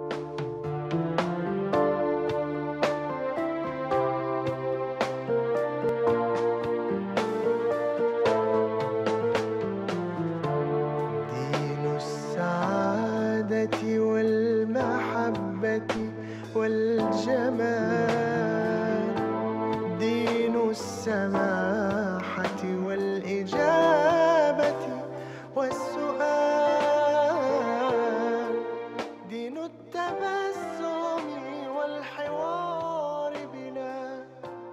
دين السعادة والمحبة والجمال دين السماحة والإجابة والسؤال دين التبسم والحوار بلا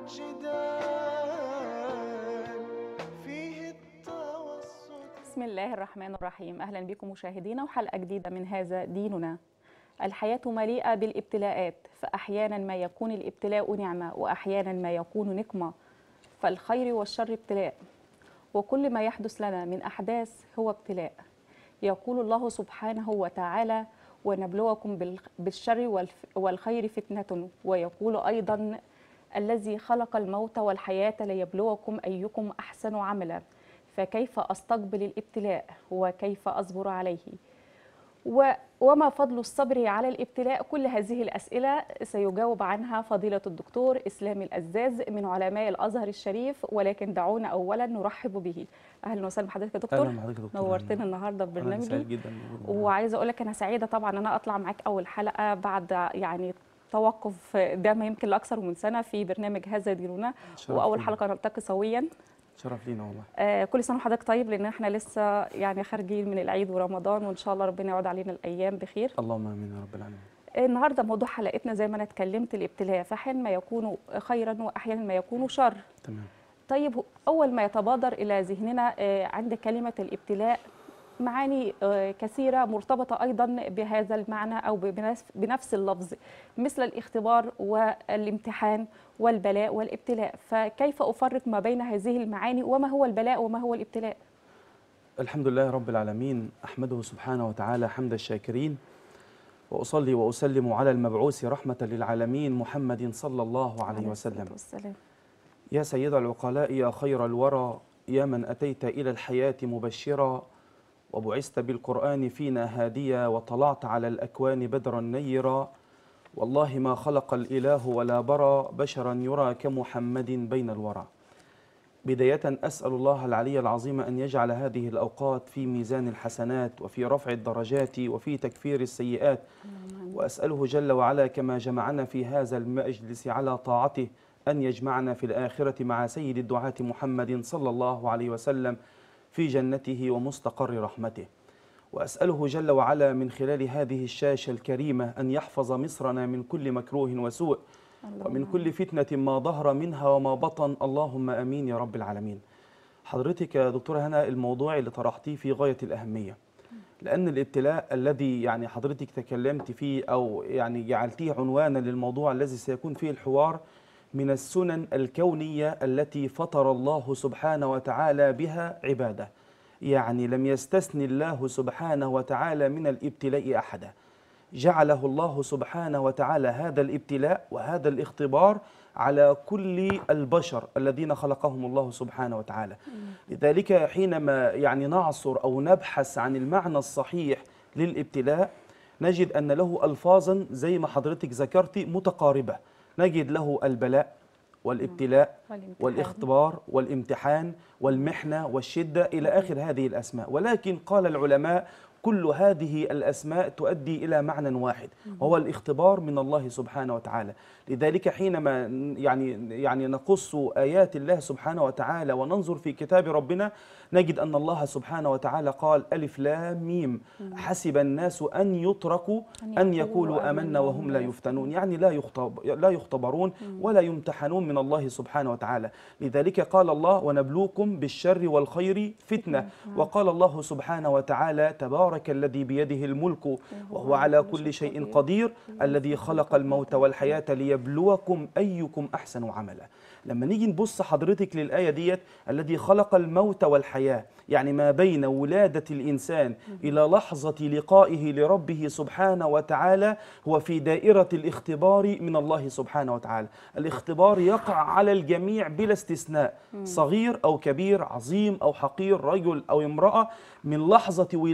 جدال فيه التوسط بسم الله الرحمن الرحيم أهلا بكم مشاهدينا وحلقة جديدة من هذا ديننا الحياة مليئة بالابتلاءات فأحيانا ما يكون الابتلاء نعمة وأحيانا ما يكون نقمة فالخير والشر ابتلاء وكل ما يحدث لنا من أحداث هو ابتلاء يقول الله سبحانه وتعالى ونبلوكم بال- بالشر والف- والخير فتنة ويقول أيضا الذي خلق الموت والحياة ليبلوكم أيكم أحسن عملا فكيف أستقبل الابتلاء وكيف أصبر عليه و- وما فضل الصبر على الابتلاء كل هذه الأسئلة سيجاوب عنها فضيلة الدكتور إسلام الأزاز من علماء الأزهر الشريف ولكن دعونا أولا نرحب به أهلا وسهلا بحضرتك يا دكتور اهلا بحضرتك يا دكتور نورتنا النهارده في أهلاً، برنامجي سعيد جدا وعايزه اقول لك انا سعيده طبعا ان انا اطلع معاك اول حلقه بعد يعني توقف ده ما يمكن لاكثر من سنه في برنامج هذا ديننا شرف واول لينا. حلقه نلتقي سويا شرف لينا والله آه كل سنه وحضرتك طيب لان احنا لسه يعني خارجين من العيد ورمضان وان شاء الله ربنا يعود علينا الايام بخير اللهم امين يا رب العالمين النهارده موضوع حلقتنا زي ما انا اتكلمت الابتلاء فاحيانا ما يكون خيرا واحيانا ما يكون شر تمام طيب اول ما يتبادر الى ذهننا آه، عند كلمه الابتلاء معاني آه، كثيره مرتبطه ايضا بهذا المعنى او بنفس- بنفس اللفظ مثل الاختبار والامتحان والبلاء والابتلاء فكيف افرق ما بين هذه المعاني وما هو البلاء وما هو الابتلاء الحمد لله رب العالمين احمده سبحانه وتعالى حمد الشاكرين واصلي واسلم على المبعوث رحمه للعالمين محمد صلى الله عليه وسلم والسلام يا سيد العقلاء يا خير الورى يا من اتيت الى الحياه مبشرا وبعثت بالقران فينا هاديا وطلعت على الاكوان بدرا نيرا والله ما خلق الاله ولا برى بشرا يرى كمحمد بين الورى بداية أسأل الله العلي العظيم أن يجعل هذه الأوقات في ميزان الحسنات وفي رفع الدرجات وفي تكفير السيئات وأسأله جل وعلا كما جمعنا في هذا المجلس على طاعته أن يجمعنا في الآخرة مع سيد الدعاة محمد صلى الله عليه وسلم في جنته ومستقر رحمته وأسأله جل وعلا من خلال هذه الشاشة الكريمة أن يحفظ مصرنا من كل مكروه وسوء ومن كل فتنة ما ظهر منها وما بطن اللهم امين يا رب العالمين. حضرتك يا دكتورة هنا الموضوع اللي طرحتيه في غاية الأهمية. لأن الابتلاء الذي يعني حضرتك تكلمت فيه أو يعني جعلتيه عنوانا للموضوع الذي سيكون فيه الحوار من السنن الكونية التي فطر الله سبحانه وتعالى بها عباده. يعني لم يستثني الله سبحانه وتعالى من الابتلاء أحدا. جعله الله سبحانه وتعالى هذا الابتلاء وهذا الاختبار على كل البشر الذين خلقهم الله سبحانه وتعالى لذلك حينما يعني نعصر أو نبحث عن المعنى الصحيح للابتلاء نجد أن له ألفاظا زي ما حضرتك ذكرتي متقاربة نجد له البلاء والابتلاء والامتحان. والاختبار والامتحان والمحنة والشدة إلى آخر هذه الأسماء ولكن قال العلماء كل هذه الأسماء تؤدي إلى معنى واحد وهو الاختبار من الله سبحانه وتعالى لذلك حينما يعني يعني نقص آيات الله سبحانه وتعالى وننظر في كتاب ربنا نجد أن الله سبحانه وتعالى قال ألف لام ميم حسب الناس أن يتركوا أن يقولوا آمنا وهم لا يفتنون يعني لا يختب لا يختبرون ولا يمتحنون من الله سبحانه وتعالى لذلك قال الله ونبلوكم بالشر والخير فتنة وقال الله سبحانه وتعالى تبارك الذي بيده الملك وهو على كل شيء قدير الذي خلق الموت والحياة ليبلوكم أيكم أحسن عملا لما نيجي نبص حضرتك للآية ديت الذي خلق الموت والحياة يعني ما بين ولادة الإنسان إلى لحظة لقائه لربه سبحانه وتعالى هو في دائرة الاختبار من الله سبحانه وتعالى الاختبار يقع على الجميع بلا استثناء صغير أو كبير عظيم أو حقير رجل أو امرأة من لحظة ولادته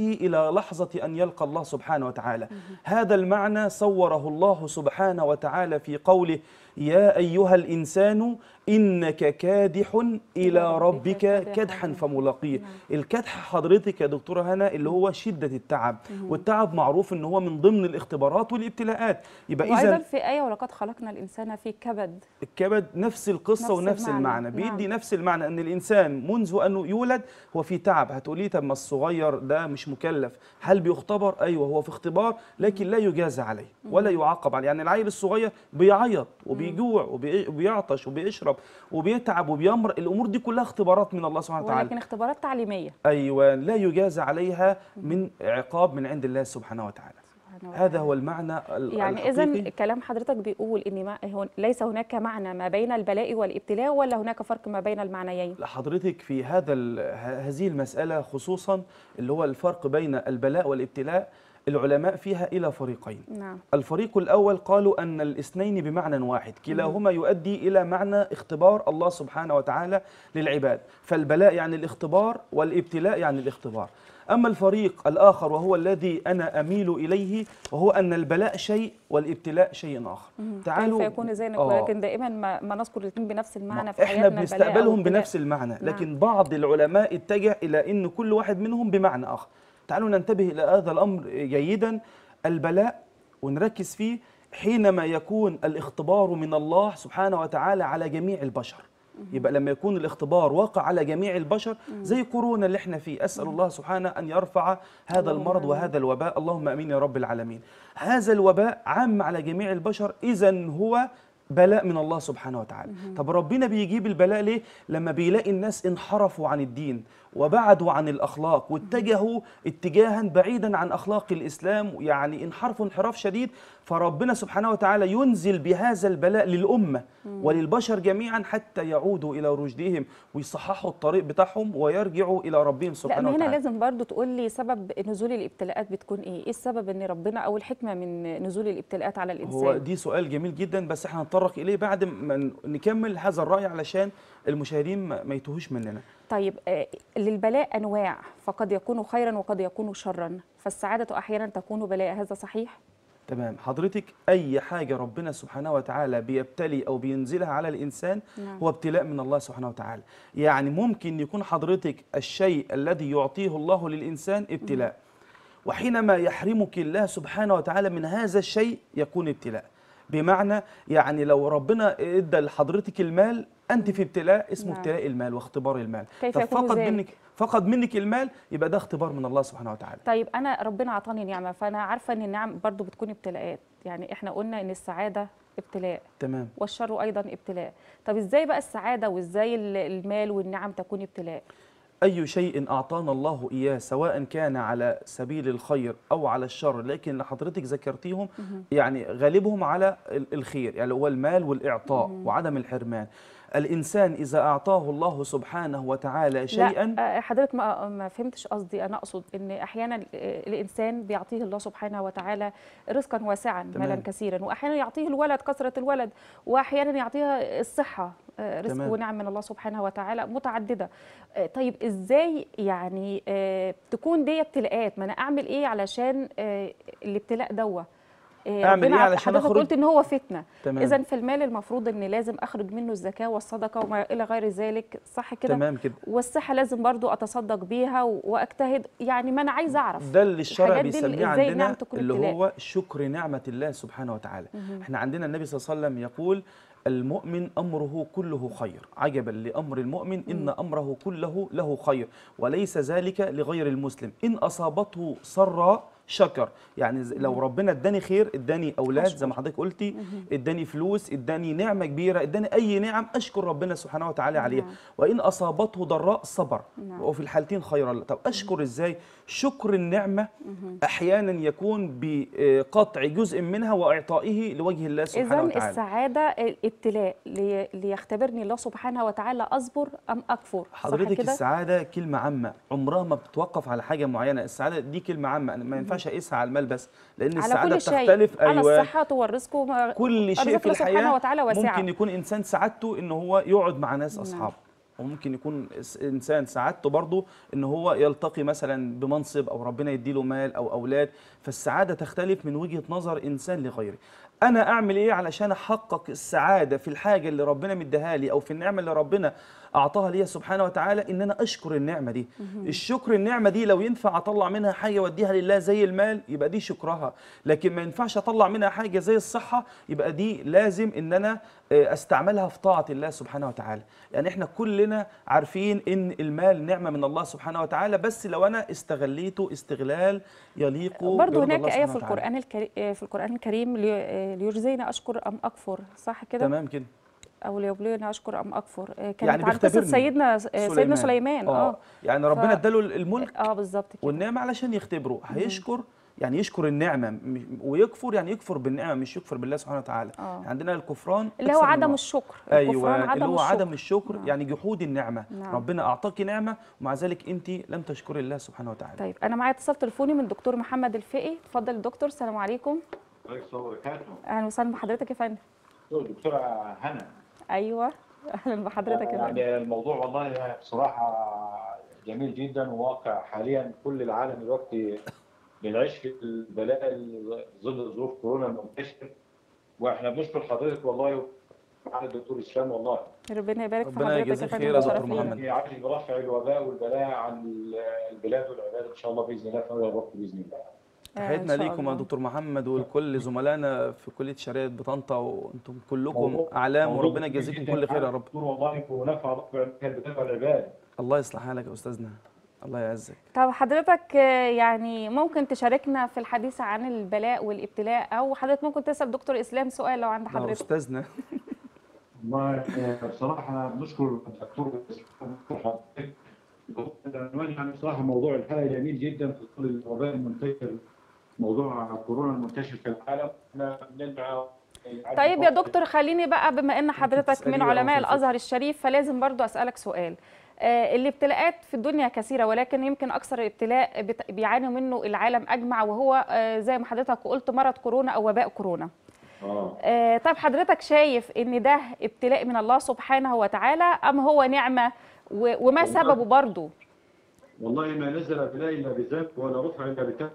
حياته الى لحظه ان يلقى الله سبحانه وتعالى هذا المعنى صوره الله سبحانه وتعالى في قوله يا ايها الانسان انك كادح الى ربك كدحا فملاقيه الكدح حضرتك يا دكتوره هنا اللي هو شده التعب والتعب معروف ان هو من ضمن الاختبارات والابتلاءات يبقى وايضا اذا في ايه ولقد خلقنا الانسان في كبد الكبد نفس القصه نفس ونفس المعنى. المعنى, نعم. بيدي نفس المعنى ان الانسان منذ انه يولد هو في تعب هتقولي طب ما الصغير ده مش مكلف هل بيختبر ايوه هو في اختبار لكن لا يجازى عليه ولا يعاقب عليه يعني العيل الصغير بيعيط وبيجوع وبي- وبيعطش وبيشرب وبيتعب وبيمر الامور دي كلها اختبارات من الله سبحانه وتعالى ولكن اختبارات تعليميه ايوه لا يجازى عليها من عقاب من عند الله سبحانه وتعالى سبحانه هذا وتعالى. هو المعنى ال- يعني الحقيقي. اذا كلام حضرتك بيقول ان ما هو ليس هناك معنى ما بين البلاء والابتلاء ولا هناك فرق ما بين المعنيين لحضرتك في هذا ال- ه- هذه المسألة خصوصا اللي هو الفرق بين البلاء والابتلاء العلماء فيها إلى فريقين نعم الفريق الأول قالوا أن الاثنين بمعنى واحد كلاهما يؤدي إلى معنى اختبار الله سبحانه وتعالى للعباد فالبلاء يعني الاختبار والابتلاء يعني الاختبار أما الفريق الآخر وهو الذي أنا أميل إليه وهو أن البلاء شيء والابتلاء شيء آخر كيف يكون ذلك آه. ولكن دائما ما, ما نذكر الاثنين بنفس المعنى في احنا حياتنا البلاء أو بنستقبلهم الابتلاء. بنفس المعنى لكن بعض العلماء اتجه الى ان كل واحد منهم بمعنى اخر تعالوا ننتبه الى هذا الامر جيدا البلاء ونركز فيه حينما يكون الاختبار من الله سبحانه وتعالى على جميع البشر يبقى لما يكون الاختبار واقع على جميع البشر زي كورونا اللي احنا فيه اسال الله سبحانه ان يرفع هذا اللهم المرض آمين. وهذا الوباء اللهم امين يا رب العالمين هذا الوباء عام على جميع البشر اذا هو بلاء من الله سبحانه وتعالى طب ربنا بيجيب البلاء ليه لما بيلاقي الناس انحرفوا عن الدين وبعدوا عن الاخلاق واتجهوا اتجاها بعيدا عن اخلاق الاسلام يعني انحرفوا انحراف شديد فربنا سبحانه وتعالى ينزل بهذا البلاء للامه وللبشر جميعا حتى يعودوا الى رشدهم ويصححوا الطريق بتاعهم ويرجعوا الى ربهم لا سبحانه ما هنا وتعالى لازم برضو تقول لي سبب نزول الابتلاءات بتكون ايه؟ ايه السبب ان ربنا او الحكمه من نزول الابتلاءات على الانسان؟ هو دي سؤال جميل جدا بس احنا هنتطرق اليه بعد ما نكمل هذا الراي علشان المشاهدين ما ما يتوهوش مننا طيب آه، للبلاء انواع فقد يكون خيرا وقد يكون شرا فالسعاده احيانا تكون بلاء هذا صحيح؟ تمام حضرتك اي حاجه ربنا سبحانه وتعالى بيبتلي او بينزلها على الانسان نعم. هو ابتلاء من الله سبحانه وتعالى يعني ممكن يكون حضرتك الشيء الذي يعطيه الله للانسان ابتلاء وحينما يحرمك الله سبحانه وتعالى من هذا الشيء يكون ابتلاء بمعنى يعني لو ربنا ادى لحضرتك المال انت في ابتلاء اسمه نعم. ابتلاء المال واختبار المال كيف طب يكون فقد ذلك؟ منك فقد منك المال يبقى ده اختبار من الله سبحانه وتعالى طيب انا ربنا اعطاني نعمه فانا عارفه ان النعم برضو بتكون ابتلاءات يعني احنا قلنا ان السعاده ابتلاء تمام والشر ايضا ابتلاء طب ازاي بقى السعاده وازاي ال- المال والنعم تكون ابتلاء أي شيء أعطانا الله إياه سواء كان على سبيل الخير أو على الشر لكن اللي حضرتك ذكرتيهم يعني غالبهم على ال- الخير يعني هو المال والإعطاء وعدم الحرمان الإنسان إذا أعطاه الله سبحانه وتعالى شيئا لا آه، حضرتك ما ما فهمتش قصدي انا اقصد ان احيانا آه، الانسان بيعطيه الله سبحانه وتعالى رزقا واسعا تمام. مالا كثيرا واحيانا يعطيه الولد كثره الولد واحيانا يعطيها الصحه آه، رزق تمام. ونعم من الله سبحانه وتعالى متعدده آه، طيب ازاي يعني آه، تكون دي ابتلاءات ما انا اعمل ايه علشان آه، الابتلاء دوا آه، أعمل ربنا إيه عط- علشان حضرتك أخرج؟ قلت ان هو فتنه تمام اذا في المال المفروض ان لازم اخرج منه الزكاه والصدقه وما الى غير ذلك صح كده تمام كده والصحة لازم برضو أتصدق بيها و- وأجتهد يعني ما أنا عايزة أعرف ده اللي الشرع الحاجات دي اللي بيسميه إزاي عندنا نعم تكون اللي ابتلاء. هو شكر نعمة الله سبحانه وتعالى احنا عندنا النبي صلى الله عليه وسلم يقول المؤمن أمره كله خير عجبا لأمر المؤمن إن أمره كله له خير وليس ذلك لغير المسلم إن أصابته سراء شكر يعني ز- لو ربنا اداني خير اداني اولاد زي ما حضرتك قلتي اداني فلوس اداني نعمه كبيره اداني اي نعم اشكر ربنا سبحانه وتعالى عليها نعم. وان اصابته ضراء صبر نعم. وفي الحالتين خيرا له. طب اشكر ازاي شكر النعمه احيانا يكون بقطع جزء منها واعطائه لوجه الله سبحانه إذا وتعالى السعادة الابتلاء لي- ليختبرني الله سبحانه وتعالى أصبر أم أكفر صح حضرتك كده؟ السعاده كلمه عامه عمرها ما بتتوقف على حاجه معينه السعاده دي كلمه عامه أنا ما ينفعش اقيسها على المال بس لان على السعاده كل شيء بتختلف على ايوه الصحة والرزق وما كل شيء أرزاق في الله سبحانه الحياه وتعالى واسعة ممكن يكون انسان سعادته ان هو يقعد مع ناس اصحاب وممكن يكون إس- انسان سعادته برضه ان هو يلتقي مثلا بمنصب او ربنا يديله مال او اولاد فالسعاده تختلف من وجهه نظر انسان لغيره انا اعمل ايه علشان احقق السعاده في الحاجه اللي ربنا مديها لي او في النعمه اللي ربنا اعطاها لي سبحانه وتعالى ان انا اشكر النعمه دي الشكر النعمه دي لو ينفع اطلع منها حاجه واديها لله زي المال يبقى دي شكرها لكن ما ينفعش اطلع منها حاجه زي الصحه يبقى دي لازم ان انا آه، استعملها في طاعه الله سبحانه وتعالى يعني احنا كلنا عارفين ان المال نعمه من الله سبحانه وتعالى بس لو انا استغليته استغلال يليق برضه برضا هناك الله آية سبحانه في وتعالى. القرآن الكريم في القرآن الكريم لي- آه، ليجزينا أشكر أم أكفر صح كده؟ تمام كده أو ليبلينا أشكر أم أكفر آه، كانت يعني عن قصة بيختبرني. سيدنا آه، سيدنا سليمان اه يعني ربنا ف- اداله الملك اه بالظبط كده والنعمه علشان يختبره هيشكر يعني يشكر النعمه م- ويكفر يعني يكفر بالنعمه مش يكفر بالله سبحانه وتعالى آه. يعني عندنا الكفران اللي هو أكثر من عدم نوع. الشكر ايوه الكفران اللي عدم هو الشكر عدم الشكر نعم. يعني جحود النعمه نعم. ربنا اعطاك نعمه ومع ذلك انت لم تشكري الله سبحانه وتعالى طيب انا معايا اتصال تليفوني من الدكتور محمد الفقي اتفضل يا دكتور السلام عليكم عليكم السلام وبركاته اهلا وسهلا بحضرتك يا فندم دكتورة هنا ايوه اهلا بحضرتك يا فندم يعني الموضوع والله بصراحة جميل جدا وواقع حاليا كل العالم دلوقتي بنعيش في البلاء ال- ظل ظروف كورونا المنتشر واحنا بنشكر حضرتك والله وعلى الدكتور اسلام والله ربنا يبارك في ربنا حضرتك يجازيك فندم، خير يا ده دكتور شرف لينا. محمد. يعجل برفع الوباء والبلاء عن ال- البلاد والعباد ان شاء الله باذن الله فهو الرب باذن الله آه، إن تحياتنا شاء ليكم يا الله. دكتور محمد ولكل زملائنا في كليه شريعه بطنطا وانتم كلكم موضوع- اعلام موضوع وربنا جميل يجازيكم جداً كل خير يا على رب الدكتور والله ونفع رب البلاد والعباد الله يصلح حالك يا استاذنا الله يعزك طب حضرتك آه، يعني ممكن تشاركنا في الحديث عن البلاء والابتلاء او حضرتك ممكن تسال دكتور اسلام سؤال لو عند ده حضرتك استاذنا والله آه، بصراحة بنشكر الدكتور بنشكر حضرتك العنوان يعني بصراحة موضوع الحلقة جميل جدا في ظل الوباء المنتشر موضوع كورونا المنتشر في العالم احنا بندعى طيب يا دكتور خليني بقى بما ان حضرتك تسألي من بقى علماء في الفقه. الازهر الشريف فلازم برضو اسالك سؤال آه، الابتلاءات في الدنيا كثيره ولكن يمكن اكثر ابتلاء بت- بيعاني منه العالم اجمع وهو آه، زي ما حضرتك قلت مرض كورونا او وباء كورونا اه آه، طيب حضرتك شايف ان ده ابتلاء من الله سبحانه وتعالى ام هو نعمه و- وما والله. سببه برضو والله ما نزل بلاء الا بذنب ولا رفع الا بتوبه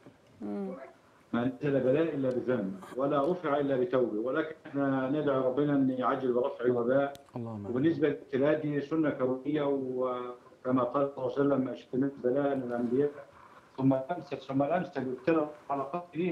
ما نزل بلاء الا بذنب ولا رفع الا بتوبه ولكن احنا ندعو ربنا ان يعجل برفع الوباء اللهم آمين. وبالنسبه للابتلاء دي سنه كونيه وكما قال صلى الله عليه وسلم اشتمل بلاء من الانبياء ثم الامثل ثم الامثل يبتلى على قدره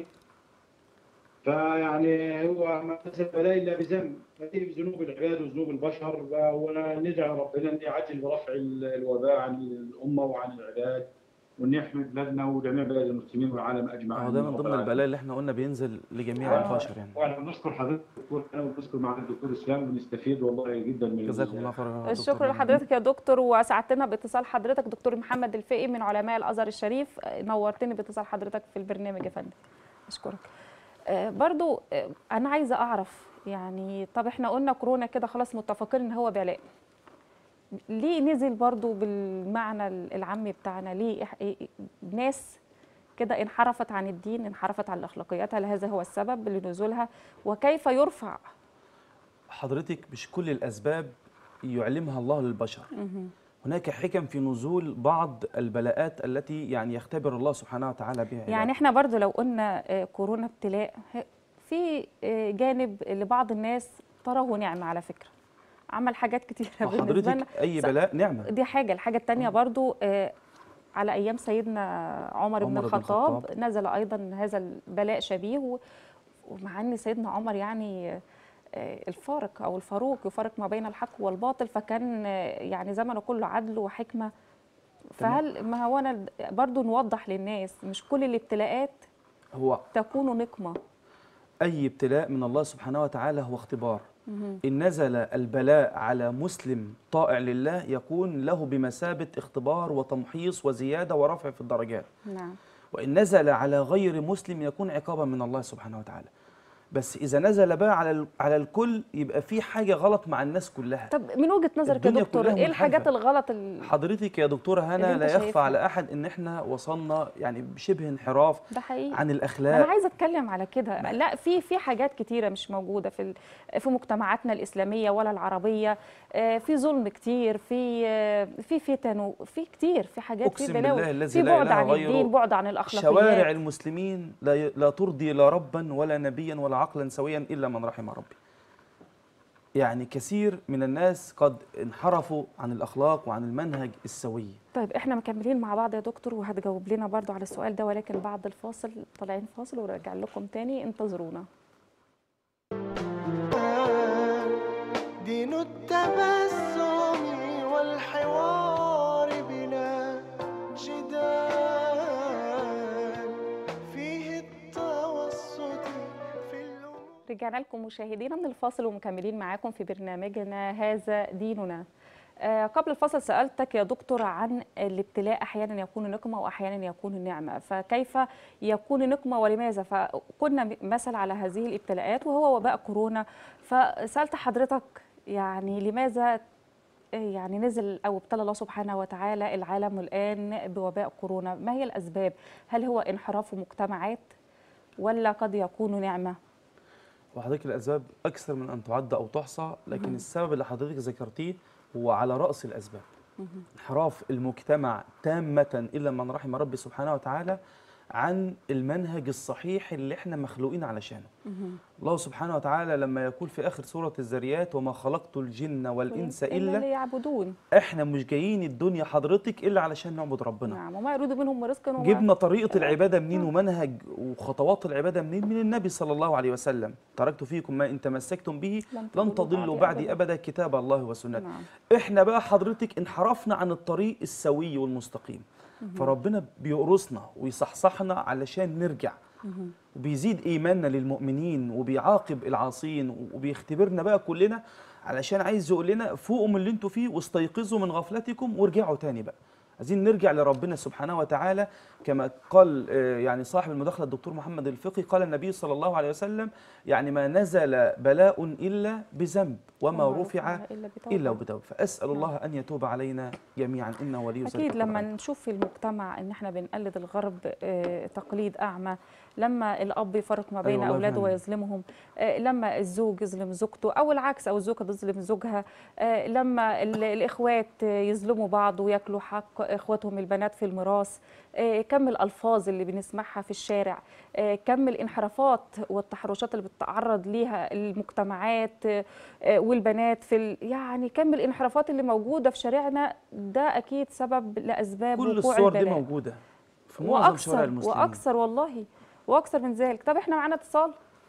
فيعني هو ما نزل بلاء الا بذنب هذه بذنوب العباد وذنوب البشر وندعو ربنا ان يعجل برفع ال- الوباء عن الامه وعن العباد وان يحمي بلادنا وجميع بلاد المسلمين والعالم اجمع هو ده من ضمن البلاء اللي احنا قلنا بينزل لجميع البشر يعني واحنا بنشكر حضرتك دكتور انا وبنشكر معالي الدكتور اسلام وبنستفيد والله جدا من جزاكم الله خيرا يا دكتور الشكر محمد. لحضرتك يا دكتور وسعدتنا باتصال حضرتك دكتور محمد الفقي من علماء الازهر الشريف آه، نورتني باتصال حضرتك في البرنامج يا فندم اشكرك آه، برضو آه، انا عايزه اعرف يعني طب احنا قلنا كورونا كده خلاص متفقين ان هو بلاء ليه نزل برضو بالمعنى العام بتاعنا ليه إح- إيه- ناس كده انحرفت عن الدين انحرفت عن الاخلاقيات هل هذا هو السبب لنزولها وكيف يرفع حضرتك مش كل الأسباب يعلمها الله للبشر هناك حكم في نزول بعض البلاءات التي يعني يختبر الله سبحانه وتعالى بها يعني احنا برضو لو قلنا آه، كورونا ابتلاء ه- في آه، جانب لبعض الناس تراه نعمة على فكرة عمل حاجات كتيرة بالنسبة لنا وحضرتك أي س- بلاء نعمة دي حاجة الحاجة التانية برضو آه، على أيام سيدنا عمر بن عمر بن الخطاب الخطاب. نزل أيضا هذا البلاء شبيه و- ومع أن سيدنا عمر يعني آه، الفارق أو الفاروق يفرق ما بين الحق والباطل فكان آه، يعني زمنه كله عدل وحكمة فهل ما هو أنا برضو نوضح للناس مش كل الابتلاءات هو تكون نقمة أي ابتلاء من الله سبحانه وتعالى هو اختبار إن نزل البلاء على مسلم طائع لله يكون له بمثابة اختبار وتمحيص وزيادة ورفع في الدرجات نعم وإن نزل على غير مسلم يكون عقابا من الله سبحانه وتعالى بس اذا نزل بقى على ال- على الكل يبقى في حاجه غلط مع الناس كلها طب من وجهه نظرك يا الدنيا دكتور كلها ايه الحاجات منحرفة. الغلط ال... حضرتك يا دكتوره اللي هنا أنت لا يخفى شايفها. على احد ان احنا وصلنا يعني بشبه انحراف ده حقيقي عن انا الاخلاق عايزه اتكلم على كده لا في في حاجات كتيره مش موجوده في ال- في مجتمعاتنا الاسلاميه ولا العربيه آه، في ظلم كتير في آه، في فتن وفي كتير في حاجات في أقسم بلاوي بالله الذي في لا بعد إله عن غيره. الدين بعد عن الاخلاقيات شوارع المسلمين لا ي- لا ترضي لا ربا ولا نبيا ولا عقلا سويا الا من رحم ربي. يعني كثير من الناس قد انحرفوا عن الاخلاق وعن المنهج السوي. طيب احنا مكملين مع بعض يا دكتور وهتجاوب لنا برضو على السؤال ده ولكن بعد الفاصل طالعين فاصل وراجع لكم تاني انتظرونا دين التبسم والحوار بلا جدال فيه التوسط في الأمور رجعنا لكم مشاهدينا من الفاصل ومكملين معاكم في برنامجنا هذا ديننا آه، قبل الفصل سألتك يا دكتور عن الابتلاء أحيانا يكون نقمة وأحيانا يكون نعمة فكيف يكون نقمة ولماذا فكنا مثل على هذه الابتلاءات وهو وباء كورونا فسألت حضرتك يعني لماذا يعني نزل او ابتلى الله سبحانه وتعالى العالم الان بوباء كورونا ما هي الاسباب هل هو انحراف مجتمعات ولا قد يكون نعمه وحضرتك الاسباب اكثر من ان تعد او تحصى لكن السبب اللي حضرتك ذكرتيه هو على راس الاسباب. انحراف المجتمع تامه الا من رحم ربي سبحانه وتعالى عن المنهج الصحيح اللي احنا مخلوقين علشانه. الله سبحانه وتعالى لما يقول في اخر سوره الذريات وما خلقت الجن والانس الا ليعبدون احنا مش جايين الدنيا حضرتك الا علشان نعبد ربنا. نعم وما يريد منهم من رزق وما جبنا طريقة العبادة منين ومنهج وخطوات العبادة منين من النبي صلى الله عليه وسلم تركت فيكم ما إن تمسكتم به لن لن تضلوا تضلوا بعدي بعدي أبدا كتاب الله وسنته نعم إحنا بقى حضرتك انحرفنا عن الطريق السوي والمستقيم فربنا بيقرصنا ويصحصحنا علشان نرجع وبيزيد إيماننا للمؤمنين وبيعاقب العاصين وبيختبرنا بقى كلنا علشان عايز يقول لنا فوقوا من اللي انتوا فيه واستيقظوا من غفلتكم وارجعوا تاني بقى عايزين نرجع لربنا سبحانه وتعالى كما قال آه، يعني صاحب المداخلة الدكتور محمد الفقي قال النبي صلى الله عليه وسلم يعني ما نزل بلاء إلا بذنب وما رفع الا بتوبة. إلا بتوبة فأسأل الله أن يتوب علينا جميعا إنه ولي ذلك اكيد لما والقادر. نشوف في المجتمع ان احنا بنقلد الغرب آه، تقليد اعمى لما الاب يفرق ما بين أيوة والله اولاده فعلا. ويظلمهم آه، لما الزوج يظلم زوجته او العكس او الزوجه تظلم زوجها آه، لما ال- الاخوات آه، يظلموا بعض وياكلوا حق اخواتهم البنات في الميراث آه، كم الالفاظ اللي بنسمعها في الشارع آه، كم الانحرافات والتحرشات اللي بتتعرض ليها المجتمعات آه، آه، والبنات في ال... يعني كم الانحرافات اللي موجوده في شارعنا ده اكيد سبب لاسباب كل وقوع الصور دي البلاء موجودة في معظم شوارع واكثر المسلمين واكثر والله واكثر من ذلك طب احنا معانا اتصال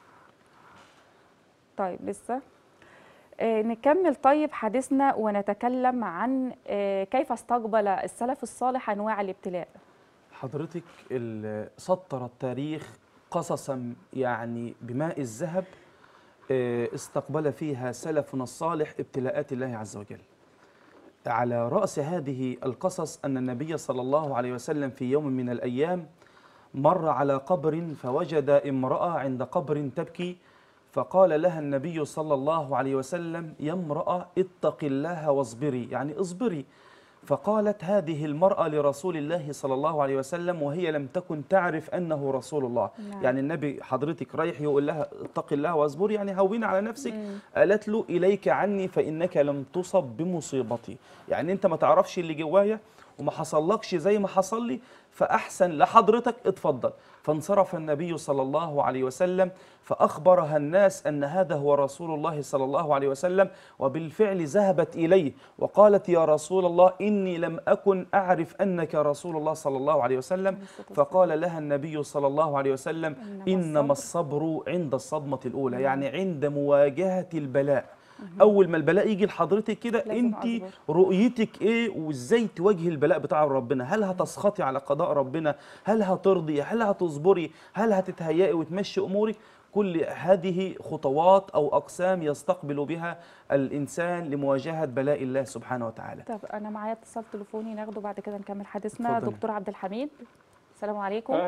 طيب لسه آه نكمل طيب حديثنا ونتكلم عن آه كيف استقبل السلف الصالح انواع الابتلاء حضرتك ال- سطر التاريخ قصصا يعني بماء الذهب آه، استقبل فيها سلفنا الصالح ابتلاءات الله عز وجل على رأس هذه القصص أن النبي صلى الله عليه وسلم في يوم من الأيام مر على قبر فوجد امرأة عند قبر تبكي فقال لها النبي صلى الله عليه وسلم يا امرأة اتق الله واصبري يعني اصبري فقالت هذه المرأة لرسول الله صلى الله عليه وسلم وهي لم تكن تعرف أنه رسول الله نعم. يعني النبي حضرتك رايح يقول لها اتق الله واصبري يعني هوني على نفسك قالت له إليك عني فإنك لم تصب بمصيبتي يعني أنت ما تعرفش اللي جوايا وما حصلكش زي ما حصل لي فأحسن لحضرتك اتفضل فانصرف النبي صلى الله عليه وسلم فأخبرها الناس أن هذا هو رسول الله صلى الله عليه وسلم وبالفعل ذهبت إليه وقالت يا رسول الله إني لم أكن أعرف أنك رسول الله صلى الله عليه وسلم فقال لها النبي صلى الله عليه وسلم إنما إنما الصبر عند الصدمة الأولى يعني عند مواجهة البلاء أول ما البلاء يجي لحضرتك كده لازم أنت أصبر. رؤيتك ايه وازاي تواجهي البلاء بتاع ربنا هل هتسخطي على قضاء ربنا هل هترضي هل هتصبري هل هتتهيئي وتمشي امورك كل هذه خطوات او اقسام يستقبل بها الانسان لمواجهه بلاء الله سبحانه وتعالى طب انا معايا اتصال تليفوني ناخده بعد كده نكمل حديثنا اتفضلي. دكتور عبد الحميد السلام عليكم اهلا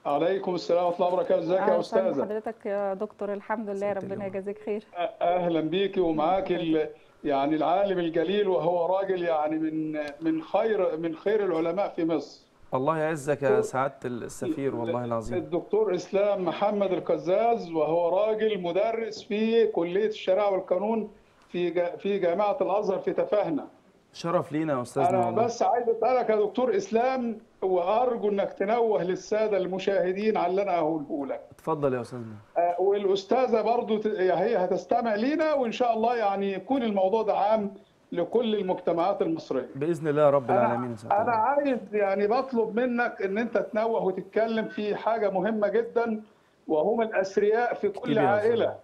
عليكم السلام ورحمه الله وبركاته ازيك أهلا يا وسهلا استاذه بحضرتك يا دكتور الحمد لله ست ربنا اليوم. يجازيك خير أ- اهلا بيكي ومعاك ال... يعني العالم الجليل وهو راجل يعني من من خير من خير العلماء في مصر الله يعزك يا سعاده السفير والله العظيم الدكتور اسلام محمد القزاز وهو راجل مدرس في كليه الشريعه والقانون في جا... في جامعه الازهر في تفاهنا شرف لينا يا استاذنا انا والله بس عايز اسالك يا دكتور اسلام وارجو انك تنوه للساده المشاهدين على اللي انا هقوله لك اتفضل يا استاذنا آه، والاستاذه برضو ت- هي هتستمع لينا وان شاء الله يعني يكون الموضوع ده عام لكل المجتمعات المصريه باذن الله رب العالمين يا انا سعاده انا الله. عايز يعني بطلب منك ان انت تنوه وتتكلم في حاجه مهمه جدا وهم الاثرياء في اكتبي كل يا عائله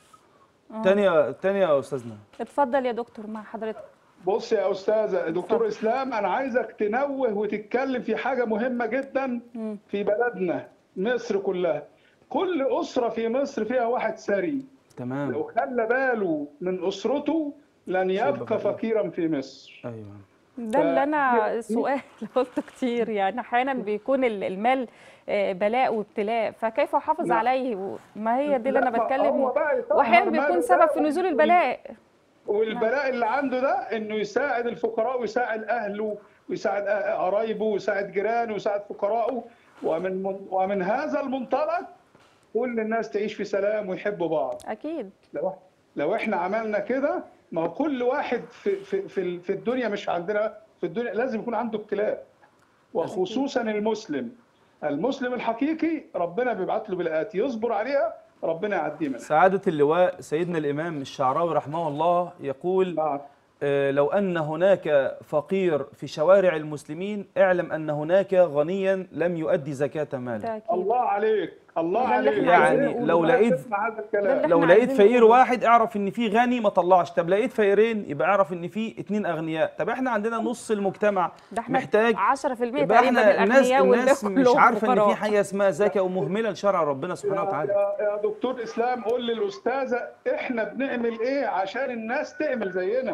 تانية تانية يا استاذنا اتفضل يا دكتور مع حضرتك بص يا استاذه دكتور اسلام انا عايزك تنوه وتتكلم في حاجه مهمه جدا مم. في بلدنا مصر كلها كل اسره في مصر فيها واحد ثري تمام لو خلى باله من اسرته لن يبقى يبقى فقير. فقيرا في مصر ايوه ده اللي انا دي- السؤال اللي قلته كتير يعني احيانا بيكون ال- المال آه، بلاء وابتلاء فكيف احافظ لا. عليه و- ما هي دي اللي انا لا، ما بتكلم هو بقى يطهر واحيانا ماله بيكون ده سبب في نزول وال- البلاء والبلاء اللي عنده ده انه يساعد الفقراء ويساعد اهله ويساعد أه- قرايبه ويساعد جيرانه ويساعد فقراءه ومن من ومن هذا المنطلق كل الناس تعيش في سلام ويحبوا بعض اكيد لو لو احنا عملنا كده ما هو كل واحد في في في ال- في الدنيا مش عندنا في الدنيا لازم يكون عنده ابتلاء وخصوصا المسلم المسلم الحقيقي ربنا بيبعت له بالآيات يصبر عليها ربنا يعديه منها سعادة اللواء سيدنا الإمام الشعراوي رحمه الله يقول نعم. آه، لو أن هناك فقير في شوارع المسلمين اعلم أن هناك غنيا لم يؤدي زكاة ماله ده اكيد الله عليك الله ده اللي عليك احنا عايزين يعني نقوله. لو أنا لقيت بسمع هذا ده الكلام اللي لو احنا لقيت عايزين فقير نقوله. واحد اعرف ان في غني ما طلعش طب لقيت فقيرين يبقى اعرف ان في اتنين اغنياء طب احنا عندنا نص المجتمع ده احنا محتاج 10% يبقى تقريبا احنا الناس الاغنياء والباقي الناس مش كلهم عارفه ان فقراء. في حاجه اسمها زكاه ومهمله لشرع ربنا سبحانه يا, وتعالى يا, يا دكتور اسلام قول للاستاذه احنا بنعمل ايه عشان الناس تعمل زينا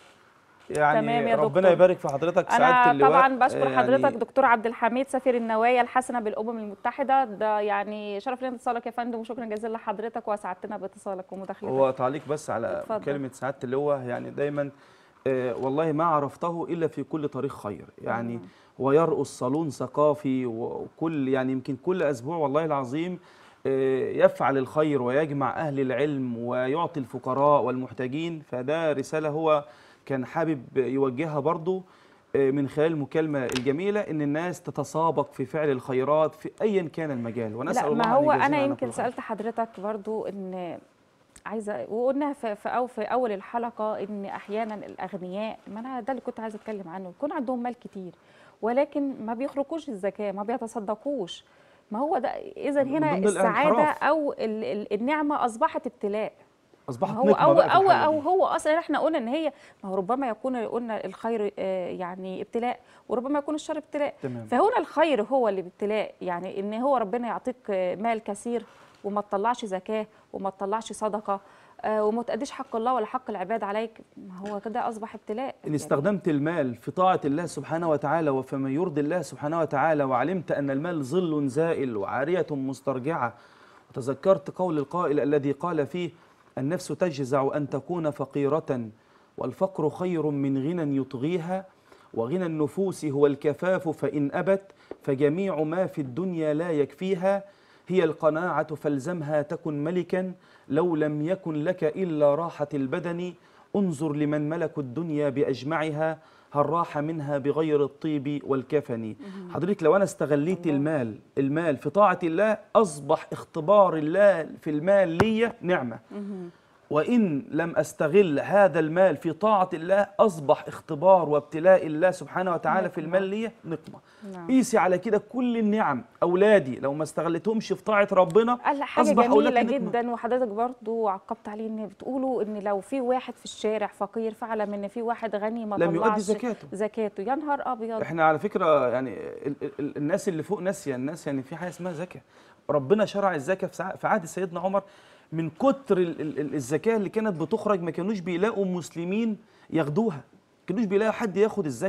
تمام يعني يا ربنا دكتور. يبارك في حضرتك سعاده انا اللواء طبعا بشكر آه، حضرتك يعني دكتور عبد الحميد سفير النوايا الحسنه بالامم المتحده ده يعني شرف لنا اتصالك يا فندم وشكرا جزيلا لحضرتك وسعدتنا باتصالك ومداخلتك هو تعليق بس على اتفضل. كلمه سعاده اللواء يعني دايما آه، والله ما عرفته الا في كل طريق خير يعني هو يرقص صالون ثقافي وكل يعني يمكن كل اسبوع والله العظيم آه، يفعل الخير ويجمع اهل العلم ويعطي الفقراء والمحتاجين فده رساله هو كان حابب يوجهها برضه آه، من خلال المكالمه الجميله ان الناس تتسابق في فعل الخيرات في ايا كان المجال ونسال لا الله ما أن هو يجازينا انا عنا يمكن كل خير. سالت حضرتك برضو ان عايزه وقلنا في في أو في اول الحلقه ان احيانا الاغنياء ما انا ده اللي كنت عايزه اتكلم عنه يكون عندهم مال كتير ولكن ما بيخرجوش الزكاه ما بيتصدقوش ما هو ده اذا من هنا ضمن السعاده الانحراف. او ال- ال- النعمه اصبحت ابتلاء اصبحت ما هو نقمة او بقى في او الحالة او دي. هو اصلا احنا قلنا ان هي ما هو ربما يكون قلنا الخير آه، يعني ابتلاء وربما يكون الشر ابتلاء تمام. فهنا الخير هو اللي ابتلاء يعني ان هو ربنا يعطيك آه، مال كثير وما تطلعش زكاه وما تطلعش صدقه آه، وما تأديش حق الله ولا حق العباد عليك ما هو كده اصبح ابتلاء إن استخدمت المال في طاعة الله سبحانه وتعالى وفيما يرضي الله سبحانه وتعالى وعلمت أن المال ظل زائل وعارية مسترجعة وتذكرت قول القائل الذي قال فيه النفس تجزع أن تكون فقيرة والفقر خير من غنى يطغيها وغنى النفوس هو الكفاف فإن أبت فجميع ما في الدنيا لا يكفيها هي القناعة فالزمها تكن ملكا لو لم يكن لك إلا راحة البدن انظر لمن ملكوا الدنيا بأجمعها هل راح منها بغير الطيب والكفن حضرتك لو أنا استغليت المال المال في طاعة الله أصبح اختبار الله في المال لي نعمة وإن لم أستغل هذا المال في طاعة الله أصبح اختبار وابتلاء الله سبحانه وتعالى في المال لي نقمة نعم. قيسي على كده كل النعم أولادي لو ما استغلتهمش في طاعة ربنا قال حاجه أصبح جميله أولادي نقمة. جدا وحضرتك برضو عقبت عليه ان بتقولوا ان لو في واحد في الشارع فقير فاعلم ان في واحد غني ما لم يؤدي طلعش زكاته. زكاته يا نهار ابيض احنا على فكره يعني ال ال الناس اللي فوق ناسيه الناس يعني في حاجه اسمها زكاه ربنا شرع الزكاه في سع- في عهد سيدنا عمر من كتر ال ال ال- الزكاه اللي كانت بتخرج ما كانوش بيلاقوا مسلمين ياخدوها ما كانوش بيلاقوا حد ياخد الزكاه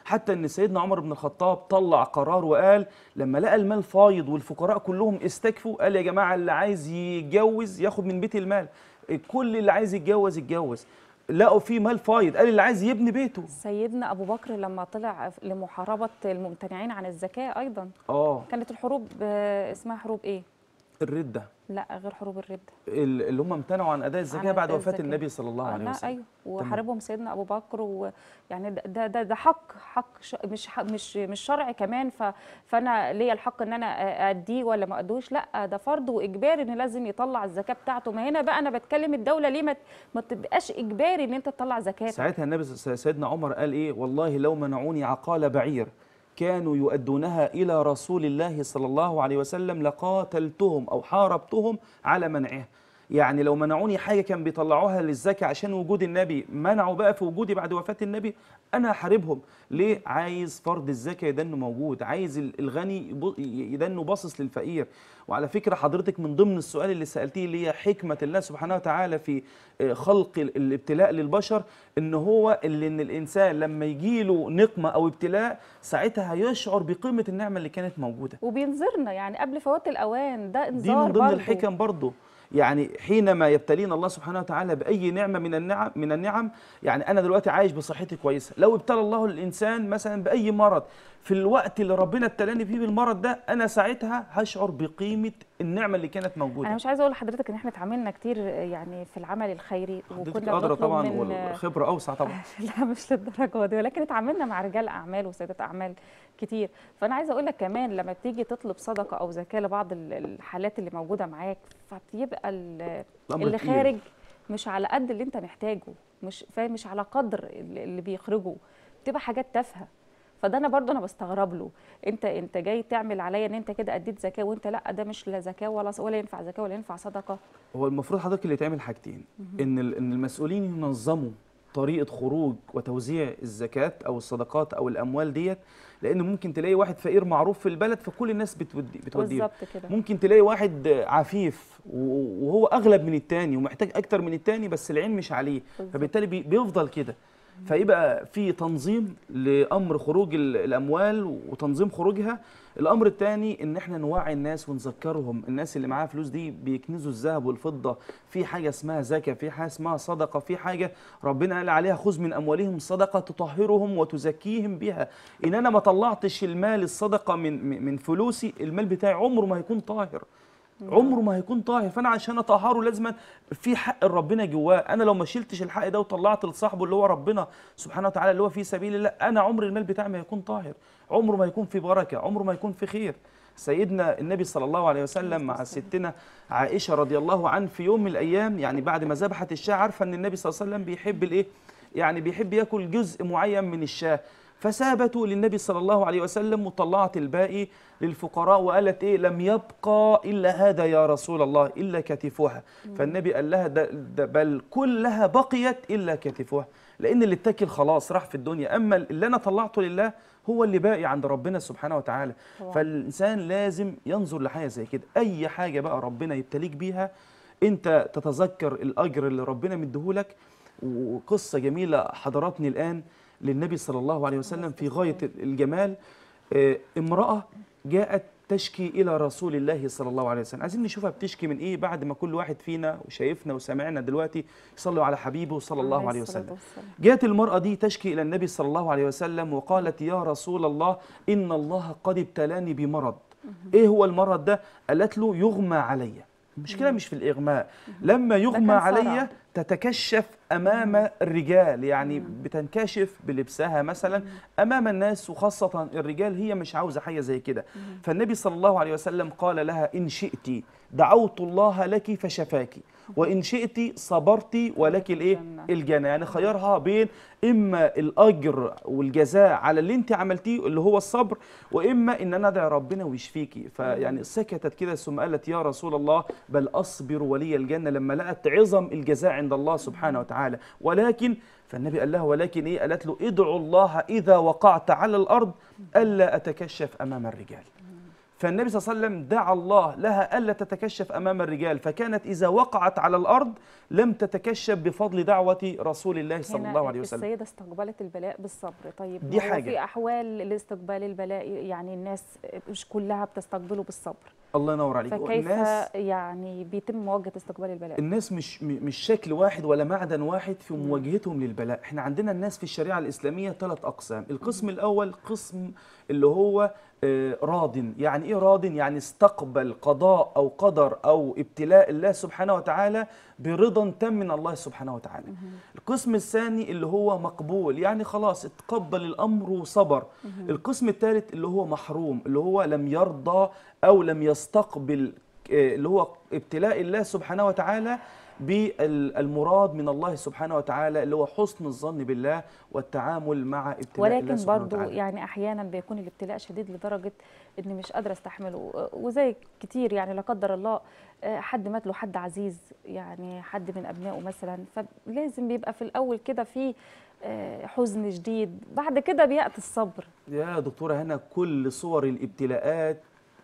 حتى ان سيدنا عمر بن الخطاب طلع قرار وقال لما لقى المال فايض والفقراء كلهم استكفوا قال يا جماعه اللي عايز يتجوز ياخد من بيت المال كل اللي عايز يتجوز يتجوز لقوا في مال فايض قال اللي عايز يبني بيته سيدنا ابو بكر لما طلع لمحاربه الممتنعين عن الزكاه ايضا اه كانت الحروب آه، اسمها حروب ايه الرده لا غير حروب الردة ال- اللي هم امتنعوا عن اداء الزكاه عن بعد أداء وفاه الزكاة. النبي صلى الله آه، عليه لا وسلم ايوه وحاربهم سيدنا ابو بكر ويعني ده- ده ده, ده حق حق ش- مش ح- مش مش شرع كمان ف فانا ليا الحق ان انا اديه ولا ما ادوش لا ده فرض واجباري ان لازم يطلع الزكاه بتاعته ما هنا بقى انا بتكلم الدوله ليه ما ت- ما تبقاش اجباري ان انت تطلع زكاه ساعتها النبي س- سيدنا عمر قال ايه والله لو منعوني عقال بعير كانوا يؤدونها الى رسول الله صلى الله عليه وسلم لقاتلتهم او حاربتهم على منعها يعني لو منعوني حاجه كان بيطلعوها للزكاه عشان وجود النبي منعوا بقى في وجودي بعد وفاه النبي انا هحاربهم ليه عايز فرض الزكاه يدنه موجود عايز ال- الغني يبو- يدنه باصص للفقير وعلى فكره حضرتك من ضمن السؤال اللي سالتيه اللي هي حكمه الله سبحانه وتعالى في آه، خلق ال- الابتلاء للبشر ان هو اللي ان الانسان لما يجي له نقمه او ابتلاء ساعتها هيشعر بقيمه النعمه اللي كانت موجوده وبينذرنا يعني قبل فوات الاوان ده دي انذار من ضمن برضو. الحكم برضه يعني حينما يبتلينا الله سبحانه وتعالى باي نعمه من النعم من النعم يعني انا دلوقتي عايش بصحتي كويسه لو ابتلى الله الانسان مثلا باي مرض في الوقت اللي ربنا ابتلاني فيه بالمرض ده انا ساعتها هشعر بقيمه النعمه اللي كانت موجوده انا مش عايزه اقول لحضرتك ان احنا اتعاملنا كتير يعني في العمل الخيري حضرتك وكنا قادره بنطلب طبعا من والخبره اوسع طبعا لا مش للدرجه دي ولكن اتعاملنا مع رجال اعمال وسيدات اعمال كتير فانا عايزه اقول لك كمان لما بتيجي تطلب صدقه او زكاه لبعض ال- الحالات اللي موجوده معاك فبيبقى ال- الأمر اللي تقيل. خارج مش على قد اللي انت محتاجه مش فاهم مش على قدر اللي اللي بيخرجه بتبقى حاجات تافهه فده انا برضو انا بستغرب له انت انت جاي تعمل عليا ان انت كده اديت زكاه وانت لا ده مش لا زكاه ولا ولا ينفع زكاه ولا ينفع صدقه هو المفروض حضرتك اللي تعمل حاجتين ان ال- ان المسؤولين ينظموا طريقه خروج وتوزيع الزكاه او الصدقات او الاموال ديت لان ممكن تلاقي واحد فقير معروف في البلد فكل الناس بتودي بتوديه بالظبط كده ممكن تلاقي واحد عفيف و- وهو اغلب من التاني ومحتاج اكتر من التاني بس العين مش عليه بالظبط. فبالتالي بي- بيفضل كده فيبقى في تنظيم لامر خروج ال- الاموال وتنظيم خروجها الامر الثاني ان احنا نوعي الناس ونذكرهم الناس اللي معاها فلوس دي بيكنزوا الذهب والفضه في حاجه اسمها زكاه في حاجه اسمها صدقه في حاجه ربنا قال عليها خذ من اموالهم صدقه تطهرهم وتزكيهم بها ان انا ما طلعتش المال الصدقه من من- من فلوسي المال بتاعي عمره ما هيكون طاهر عمره ما هيكون طاهر فانا عشان اطهره لازم في حق ربنا جواه انا لو ما شلتش الحق ده وطلعت لصاحبه اللي هو ربنا سبحانه وتعالى اللي هو في سبيل الله انا عمر المال بتاعي ما هيكون طاهر عمره ما هيكون في بركه عمره ما هيكون في خير سيدنا النبي صلى الله عليه وسلم مع ستنا عائشه رضي الله عنها في يوم من الايام يعني بعد ما ذبحت الشاة عارفه ان النبي صلى الله عليه وسلم بيحب الايه يعني بيحب ياكل جزء معين من الشاة فسابته للنبي صلى الله عليه وسلم وطلعت الباقي للفقراء وقالت ايه لم يبقى الا هذا يا رسول الله الا كتفها فالنبي قال لها ده, ده بل كلها بقيت الا كتفها لان اللي اتاكل خلاص راح في الدنيا اما اللي انا طلعته لله هو اللي باقي عند ربنا سبحانه وتعالى طبعاً. فالانسان لازم ينظر لحاجه زي كده اي حاجه بقى ربنا يبتليك بيها انت تتذكر الاجر اللي ربنا مديهولك وقصه جميله حضرتني الان للنبي صلى الله عليه وسلم في غايه الجمال آه، امراه جاءت تشكي الى رسول الله صلى الله عليه وسلم عايزين نشوفها بتشكي من ايه بعد ما كل واحد فينا وشايفنا وسمعنا دلوقتي يصلوا على حبيبه صلى الله عليه الصلاة وسلم والسلام. جاءت المرأة دي تشكي إلى النبي صلى الله عليه وسلم وقالت يا رسول الله إن الله قد ابتلاني بمرض إيه هو المرض ده؟ قالت له يغمى علي المشكلة مش في الإغماء لما يغمى كان صرع. علي تتكشف أمام الرجال يعني بتنكشف بلبسها مثلا أمام الناس وخاصة الرجال هي مش عاوزة حاجة زي كده فالنبي صلى الله عليه وسلم قال لها إن شئت دعوت الله لك فشفاك وإن شئت صبرت ولك الإيه؟ الجنة. الجنة يعني خيرها بين إما الأجر والجزاء على اللي أنت عملتيه اللي هو الصبر وإما إن أنا أدعي ربنا ويشفيكي فيعني سكتت كده ثم قالت يا رسول الله بل أصبر ولي الجنة لما لقت عظم الجزاء عند الله سبحانه وتعالى ولكن فالنبي قال لها ولكن إيه قالت له ادعوا الله إذا وقعت على الأرض ألا أتكشف أمام الرجال فالنبي صلى الله عليه وسلم دعا الله لها ألا تتكشف أمام الرجال فكانت إذا وقعت على الأرض لم تتكشف بفضل دعوة رسول الله صلى هنا الله عليه وسلم السيدة استقبلت البلاء بالصبر طيب دي ما هو حاجة. في أحوال لاستقبال البلاء يعني الناس مش كلها بتستقبله بالصبر الله ينور عليك فكيف الناس يعني بيتم مواجهة استقبال البلاء الناس مش م- مش شكل واحد ولا معدن واحد في مواجهتهم للبلاء احنا عندنا الناس في الشريعة الإسلامية ثلاث أقسام القسم الأول قسم اللي هو آه، راض يعني ايه راض يعني استقبل قضاء او قدر او ابتلاء الله سبحانه وتعالى برضا تام من الله سبحانه وتعالى القسم الثاني اللي هو مقبول يعني خلاص اتقبل الامر وصبر القسم الثالث اللي هو محروم اللي هو لم يرضى او لم يستقبل آه، اللي هو ابتلاء الله سبحانه وتعالى بالمراد من الله سبحانه وتعالى اللي هو حسن الظن بالله والتعامل مع ابتلاء الله ولكن سبحانه برضو وتعالى يعني احيانا بيكون الابتلاء شديد لدرجه اني مش قادره استحمله وزي كتير يعني لا قدر الله آه، حد مات له حد عزيز يعني حد من ابنائه مثلا فلازم بيبقى في الاول كده في آه، حزن شديد بعد كده بياتي الصبر يا دكتورة هنا كل صور الابتلاءات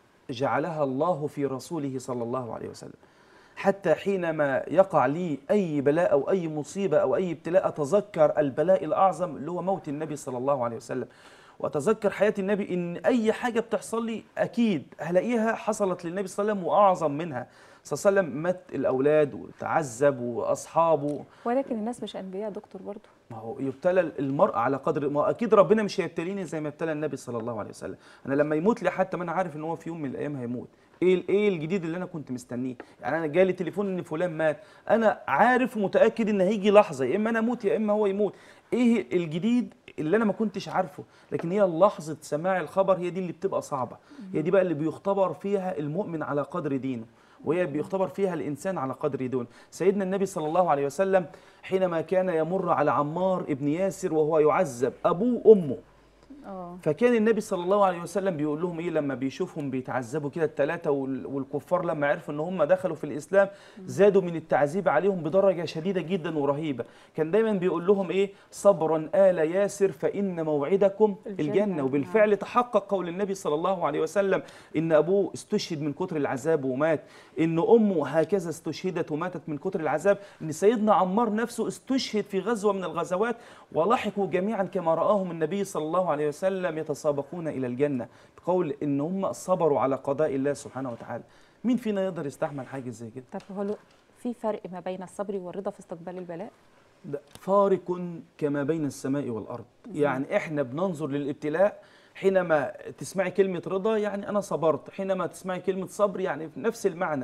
جعلها الله في رسوله صلى الله عليه وسلم حتى حينما يقع لي أي بلاء أو أي مصيبة أو أي ابتلاء أتذكر البلاء الأعظم اللي هو موت النبي صلى الله عليه وسلم وأتذكر حياة النبي إن أي حاجة بتحصل لي أكيد هلاقيها حصلت للنبي صلى الله عليه وسلم وأعظم منها صلى الله عليه وسلم مات الأولاد وتعذب وأصحابه ولكن الناس مش انبياء دكتور برضو ما هو يبتلى المرء على قدر ما هو اكيد ربنا مش هيبتليني زي ما ابتلى النبي صلى الله عليه وسلم انا لما يموت لي حتى ما انا عارف ان هو في يوم من الايام هيموت ايه ال- ايه الجديد اللي انا كنت مستنيه يعني انا جالي تليفون ان فلان مات انا عارف ومتاكد ان هيجي لحظه يا اما انا اموت يا اما هو يموت ايه الجديد اللي انا ما كنتش عارفه لكن هي لحظه سماع الخبر هي دي اللي بتبقى صعبه هي دي بقى اللي بيختبر فيها المؤمن على قدر دينه وهي بيختبر فيها الانسان على قدر دون سيدنا النبي صلى الله عليه وسلم حينما كان يمر على عمار ابن ياسر وهو يعذب ابوه وامه اه فكان النبي صلى الله عليه وسلم بيقول لهم ايه لما بيشوفهم بيتعذبوا كده الثلاثه وال- والكفار لما عرفوا ان هم دخلوا في الاسلام زادوا من التعذيب عليهم بدرجه شديده جدا ورهيبه كان دايما بيقول لهم ايه صبرا ال ياسر فان موعدكم الجنة. الجنه وبالفعل تحقق قول النبي صلى الله عليه وسلم ان ابوه استشهد من كتر العذاب ومات ان امه هكذا استشهدت وماتت من كتر العذاب ان سيدنا عمار نفسه استشهد في غزوه من الغزوات ولحقوا جميعا كما راهم النبي صلى الله عليه وسلم يتسابقون الى الجنه قول ان هم صبروا على قضاء الله سبحانه وتعالى مين فينا يقدر يستحمل حاجه زي كده طب هو له- في فرق ما بين الصبر والرضا في استقبال البلاء ده فارق كما بين السماء والارض يعني احنا بننظر للابتلاء حينما تسمعي كلمة رضا يعني أنا صبرت حينما تسمعي كلمة صبر يعني في نفس المعنى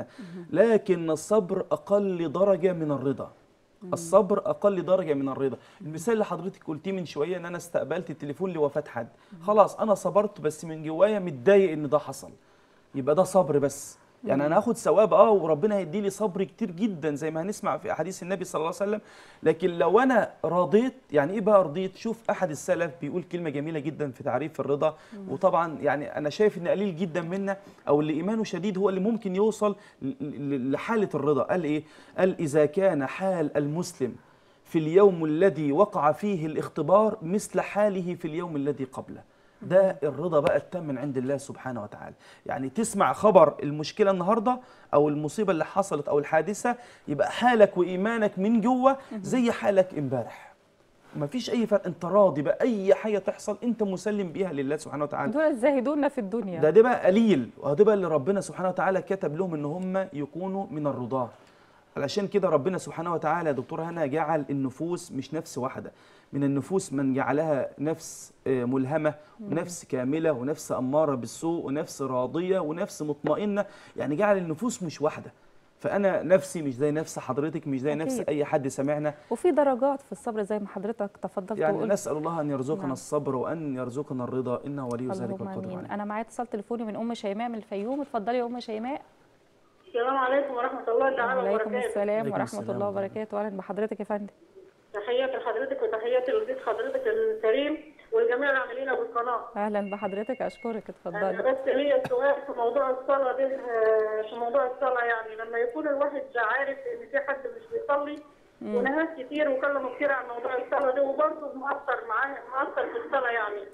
لكن الصبر أقل درجة من الرضا الصبر أقل درجة من الرضا المثال اللي حضرتك قلتيه من شوية إن أنا استقبلت التليفون لوفاة حد خلاص أنا صبرت بس من جوايا متضايق إن ده حصل يبقى ده صبر بس يعني انا هاخد ثواب اه وربنا هيدي لي صبر كتير جدا زي ما هنسمع في احاديث النبي صلى الله عليه وسلم لكن لو انا رضيت يعني ايه بقى رضيت شوف احد السلف بيقول كلمه جميله جدا في تعريف الرضا وطبعا يعني انا شايف ان قليل جدا منا او اللي ايمانه شديد هو اللي ممكن يوصل ل- ل- لحاله الرضا قال ايه قال اذا كان حال المسلم في اليوم الذي وقع فيه الاختبار مثل حاله في اليوم الذي قبله ده الرضا بقى التام من عند الله سبحانه وتعالى يعني تسمع خبر المشكلة النهاردة أو المصيبة اللي حصلت أو الحادثة يبقى حالك وإيمانك من جوه زي حالك امبارح مفيش أي فرق أنت راضي بقى أي حاجة تحصل أنت مسلم بيها لله سبحانه وتعالى دول الزاهدون في الدنيا ده ده بقى قليل وده بقى اللي ربنا سبحانه وتعالى كتب لهم ان هم يكونوا من الرضاه علشان كده ربنا سبحانه وتعالى يا دكتور هنا جعل النفوس مش نفس واحده من النفوس من جعلها نفس آه، ملهمه ونفس كامله ونفس اماره بالسوء ونفس راضيه ونفس مطمئنه يعني جعل النفوس مش واحده فانا نفسي مش زي نفس حضرتك مش زي نفس أكيد. اي حد سمعنا وفي درجات في الصبر زي ما حضرتك تفضلت يعني وقلت نسال الله ان يرزقنا نعم. الصبر وان يرزقنا الرضا انه ولي ذلك اللهم والقدر امين عليه انا معايا اتصال تليفوني من ام شيماء من الفيوم اتفضلي يا ام شيماء السلام عليكم ورحمة الله تعالى وعليكم وبركاته السلام عليكم ورحمه السلام الله ورحمة وبركاته اهلا بحضرتك يا فندم تحياتي لحضرتك وتحياتي لضيف حضرتك الكريم والجميع العاملين بالقناة اهلا بحضرتك اشكرك أنا اتفضلي بس ليا سؤال في موضوع الصلاة ده آه، في موضوع الصلاة يعني لما يكون الواحد عارف إن في حد مش بيصلي وناس كتير وكلموا كتير عن موضوع الصلاة ده وبرضه مؤثر معاه مؤثر في الصلاة يعني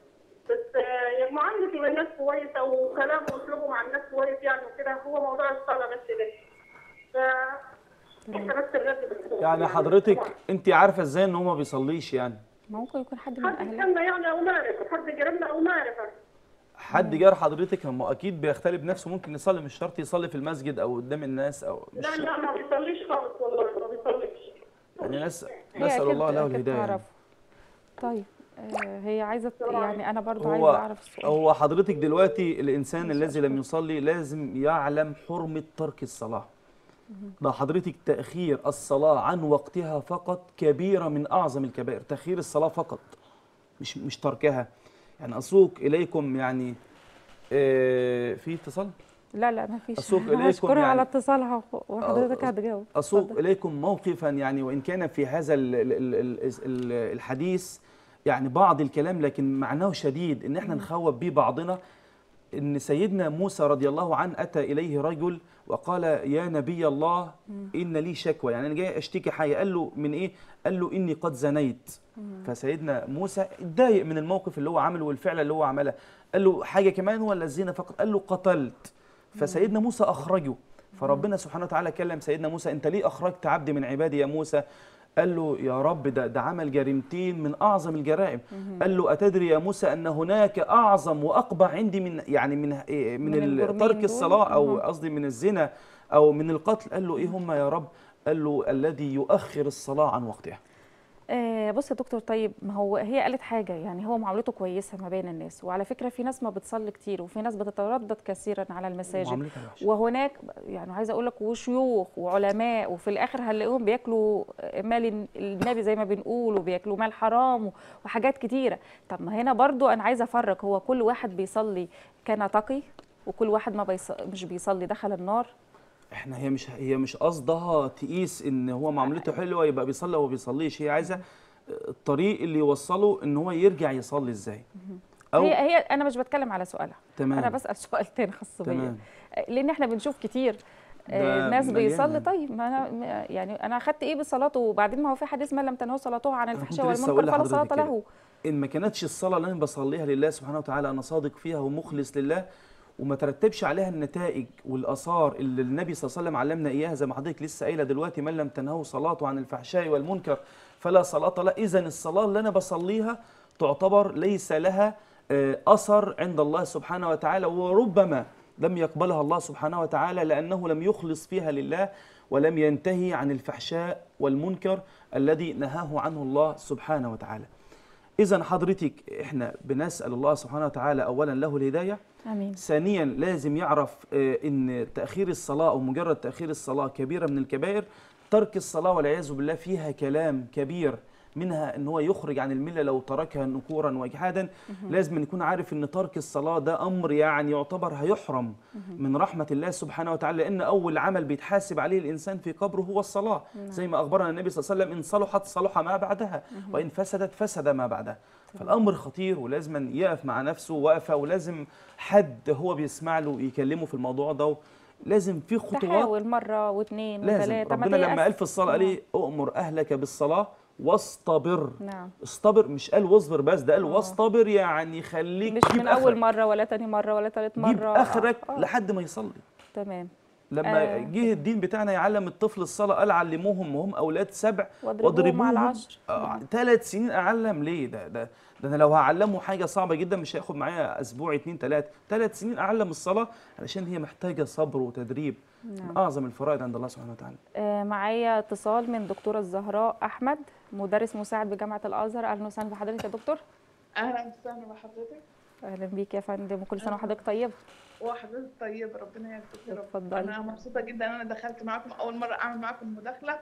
بس آه، معاملته للناس كويسه وكلامه واسلوبه مع الناس كويس يعني وكده هو موضوع الصلاه بس ده ف احنا بس الرد بس يعني حضرتك انت عارفه ازاي ان هو ما بيصليش يعني ممكن يكون حد من حد اهله جنبنا يعني او معرفه حد جنبنا او معرفه حد جار حضرتك هم اكيد بيختلي بنفسه ممكن يصلي مش شرط يصلي في المسجد او قدام الناس او مش لا شرط. لا ما بيصليش خالص والله ما بيصليش يعني نس... هي نسال أكيد- الله له أكيد الهدايه يعني. تعرفه. طيب آه، هي عايزه يعني انا برضو هو عايزه اعرف السؤال هو حضرتك دلوقتي الانسان الذي لم يصلي لازم يعلم حرمه ترك الصلاه ده حضرتك تاخير الصلاه عن وقتها فقط كبيره من اعظم الكبائر تاخير الصلاه فقط مش مش تركها يعني اسوق اليكم يعني آه، في اتصال لا لا ما فيش أسوق إليكم هشكرها يعني- على اتصالها وحضرتك أه، هتجاوب أسوق اتفضل. إليكم موقفا يعني وإن كان في هذا ال- ال- ال- ال- ال- الحديث يعني بعض الكلام لكن معناه شديد إن إحنا نخوف به بعضنا إن سيدنا موسى رضي الله عنه أتى إليه رجل وقال يا نبي الله إن لي شكوى يعني أنا جاي أشتكي حاجة قال له من إيه؟ قال له إني قد زنيت فسيدنا موسى اتضايق من الموقف اللي هو عمله والفعل اللي هو عمله قال له حاجة كمان ولا الزنا فقط قال له قتلت فسيدنا موسى أخرجه فربنا سبحانه وتعالى كلم سيدنا موسى أنت ليه أخرجت عبدي من عبادي يا موسى قال له يا رب ده, ده عمل جريمتين من أعظم الجرائم قال له أتدري يا موسى أن هناك أعظم وأقبح عندي من يعني من إيه، من, من ال- الجرمين ترك دول؟ الصلاة أو مهم. قصدي من الزنا أو من القتل قال له إيه هم يا رب قال له الذي يؤخر الصلاة عن وقتها آه بص يا دكتور طيب ما هو هي قالت حاجه يعني هو معاملته كويسه ما بين الناس وعلى فكره في ناس ما بتصلي كتير وفي ناس بتتردد كثيرا على المساجد معاملتها وحشة وهناك يعني عايزه اقول لك وشيوخ وعلماء وفي الاخر هنلاقيهم بياكلوا مال النبي زي ما بنقول وبياكلوا مال حرام وحاجات كتيره طب ما هنا برضو انا عايزه افرق هو كل واحد بيصلي كان تقي وكل واحد ما بيص... مش بيصلي دخل النار احنا هي مش هي مش قصدها تقيس ان هو معاملته حلوه يبقى بيصلي او ما بيصليش هي عايزه الطريق اللي يوصله ان هو يرجع يصلي ازاي او هي هي انا مش بتكلم على سؤالها تمام انا بسال سؤال تاني خاص بيا تمام لان احنا بنشوف كتير آه، ده ناس مليان بيصلي يعني. طيب ما انا ما- يعني انا اخدت ايه بصلاته وبعدين ما هو في حديث ما لم تنهوا صلاته عن أنا كنت الفحشاء لسه أقول والمنكر فلا لحضرتك صلاه كده. له ان ما كانتش الصلاه اللي انا بصليها لله سبحانه وتعالى انا صادق فيها ومخلص لله وما ترتبش عليها النتائج والاثار اللي النبي صلى الله عليه وسلم علمنا اياها زي ما حضرتك لسه قايله دلوقتي من لم تنهوا صلاته عن الفحشاء والمنكر فلا صلاه له اذا الصلاه اللي انا بصليها تعتبر ليس لها آه، اثر عند الله سبحانه وتعالى وربما لم يقبلها الله سبحانه وتعالى لانه لم يخلص فيها لله ولم ينتهي عن الفحشاء والمنكر الذي نهاه عنه الله سبحانه وتعالى إذا حضرتك إحنا بنسأل الله سبحانه وتعالى أولا له الهداية امين ثانيا لازم يعرف آه، إن تأخير الصلاة أو مجرد تأخير الصلاة كبيرة من الكبائر ترك الصلاة والعياذ بالله فيها كلام كبير منها ان هو يخرج عن المله لو تركها نكورا واجحادا لازم يكون عارف ان ترك الصلاه ده امر يعني يعتبر هيحرم من رحمه الله سبحانه وتعالى لان اول عمل بيتحاسب عليه الانسان في قبره هو الصلاه زي ما اخبرنا النبي صلى الله عليه وسلم ان صلحت صلح ما بعدها وان فسدت فسد ما بعدها فالامر خطير ولازم يقف مع نفسه وقفه ولازم حد هو بيسمع له يكلمه في الموضوع ده لازم في خطوات تحاول مره واثنين لازم وثلاثه ما ربنا لما تيأس. قال في الصلاه قال نعم. ايه اؤمر اهلك بالصلاه واصطبر نعم اصطبر مش قال واصبر بس ده قال آه. واصطبر يعني خليك مش جيب من اول آخرك. مره ولا تاني مره ولا تالت جيب مره اخرك آه. لحد ما يصلي تمام لما آه. جه الدين بتاعنا يعلم الطفل الصلاه قال علموهم وهم اولاد سبع واضربوهم على العشر ثلاث سنين اعلم ليه ده ده ده انا لو هعلمه حاجه صعبه جدا مش هياخد معايا اسبوع اتنين تلاته ثلاث سنين اعلم الصلاه علشان هي محتاجه صبر وتدريب من نعم. اعظم الفرائض عند الله سبحانه وتعالى آه، معايا اتصال من دكتوره الزهراء احمد مدرس مساعد بجامعه الازهر اهلا وسهلا بحضرتك يا دكتور اهلا وسهلا بحضرتك اهلا بيك يا فندم وكل سنه وحضرتك طيب وحضرتك طيبه ربنا يعزك يا رب اتفضلي. انا مبسوطه جدا ان انا دخلت معاكم اول مره اعمل معاكم مداخله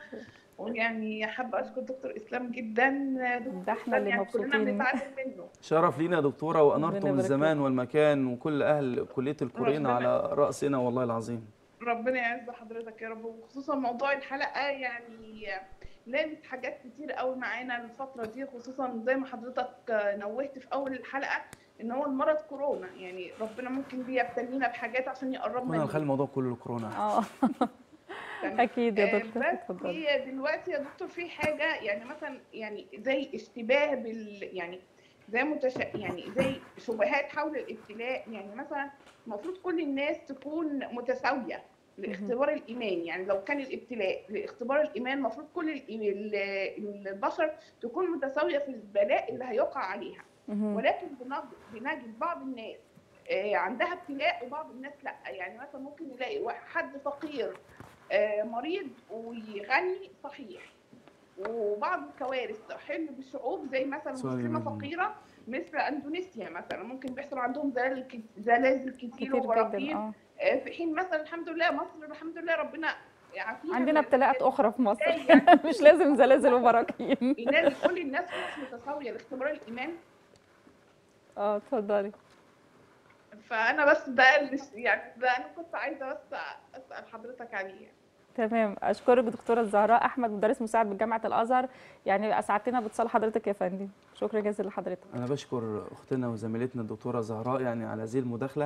ويعني حابه اشكر دكتور اسلام جدا دكتور ده احنا إسلام اللي يعني كلنا مبسوطين. بنتعلم منه شرف لينا يا دكتوره وانرتم ربنا يبارك الزمان والمكان وكل اهل كليه القرين ربنا- على راسنا والله العظيم ربنا يعز حضرتك يا رب وخصوصا موضوع الحلقه يعني لامس حاجات كتير قوي معانا الفتره دي خصوصا زي ما حضرتك نوهت في اول الحلقه ان هو المرض كورونا يعني ربنا ممكن بيبتلينا بحاجات عشان يقربنا كنا نخلي منه. الموضوع كله الكورونا اه تمام. اكيد يا آه، دكتور بس اتفضلي هي دلوقتي يا دكتور في حاجه يعني مثلا يعني زي اشتباه بال يعني زي متش... يعني زي شبهات حول الابتلاء يعني مثلا المفروض كل الناس تكون متساويه لاختبار الايمان يعني لو كان الابتلاء لاختبار الايمان المفروض كل ال- ال- البشر تكون متساويه في البلاء اللي هيقع عليها مهم. ولكن بنج- بنجد بعض الناس آه، عندها ابتلاء وبعض الناس لا يعني مثلا ممكن نلاقي واحد- حد فقير آه، مريض وغني صحيح وبعض الكوارث تحل بالشعوب زي مثلا سوري مسلمه من- فقيره مثل اندونيسيا مثلا ممكن بيحصل عندهم زلازل كت- زلازل كتير كتير جدا وبراكين اه آه، في حين مثلا الحمد لله مصر الحمد لله ربنا يعافينا عندنا من ابتلاءات الزلازل. اخرى في مصر إزاي يعني؟ مش لازم زلازل وبراكين الناس كل الناس مش متساويه لاختبار الايمان اه اتفضلي فانا بس ده اللي يعني ده انا كنت عايزه بس اسال حضرتك عليه يعني. تمام اشكرك دكتوره الزهراء احمد مدرس مساعد بجامعه الازهر يعني اسعدتنا باتصال حضرتك يا فندم شكرا جزيلا لحضرتك أنا بشكر أختنا وزميلتنا الدكتورة زهراء يعني على هذه المداخلة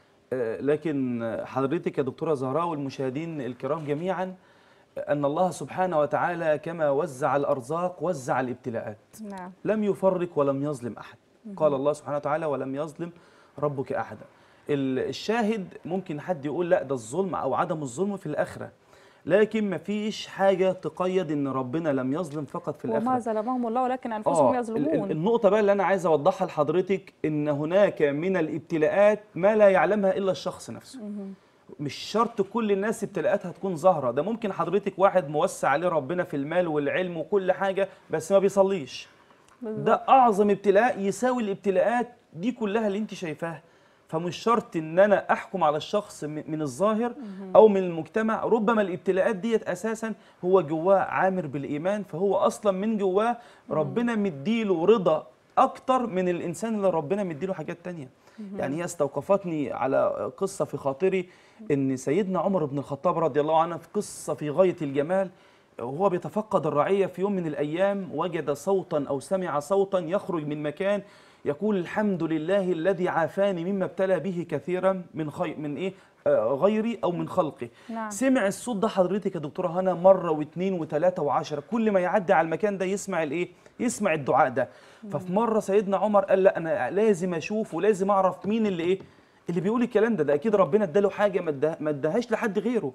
آه، لكن حضرتك يا دكتورة زهراء والمشاهدين الكرام جميعا أن الله سبحانه وتعالى كما وزع الأرزاق وزع الابتلاءات نعم لم يفرق ولم يظلم أحد قال الله سبحانه وتعالى ولم يظلم ربك أحدا ال- الشاهد ممكن حد يقول لا ده الظلم أو عدم الظلم في الآخرة لكن ما فيش حاجة تقيد إن ربنا لم يظلم فقط في الآخرة وما ظلمهم الله ولكن انفسهم ال- ال- يظلمون النقطة بقى اللي أنا عايز أوضحها لحضرتك إن هناك من الابتلاءات ما لا يعلمها إلا الشخص نفسه مش شرط كل الناس ابتلاءاتها تكون ظاهرة ده ممكن حضرتك واحد موسع عليه ربنا في المال والعلم وكل حاجة بس ما بيصليش ده أعظم ابتلاء يساوي الابتلاءات دي كلها اللي أنت شايفاها فمش شرط ان انا احكم على الشخص م- من الظاهر او من المجتمع ربما الابتلاءات ديت اساسا هو جواه عامر بالايمان فهو اصلا من جواه ربنا مديله رضا اكتر من الانسان اللي ربنا مديله حاجات تانية يعني هي استوقفتني على قصه في خاطري ان سيدنا عمر بن الخطاب رضي الله عنه في قصه في غايه الجمال وهو بيتفقد الرعيه في يوم من الايام وجد صوتا او سمع صوتا يخرج من مكان يقول الحمد لله الذي عافاني مما ابتلى به كثيرا من خي من ايه آه، غيري او من خلقه نعم. سمع الصوت ده حضرتك يا دكتوره هنا مره واثنين وثلاثه وعشرة كل ما يعدي على المكان ده يسمع الايه يسمع الدعاء ده ففي مره سيدنا عمر قال لا انا لازم اشوف ولازم اعرف مين اللي ايه اللي بيقول الكلام ده ده اكيد ربنا اداله حاجه ما ادها- ما اداهاش لحد غيره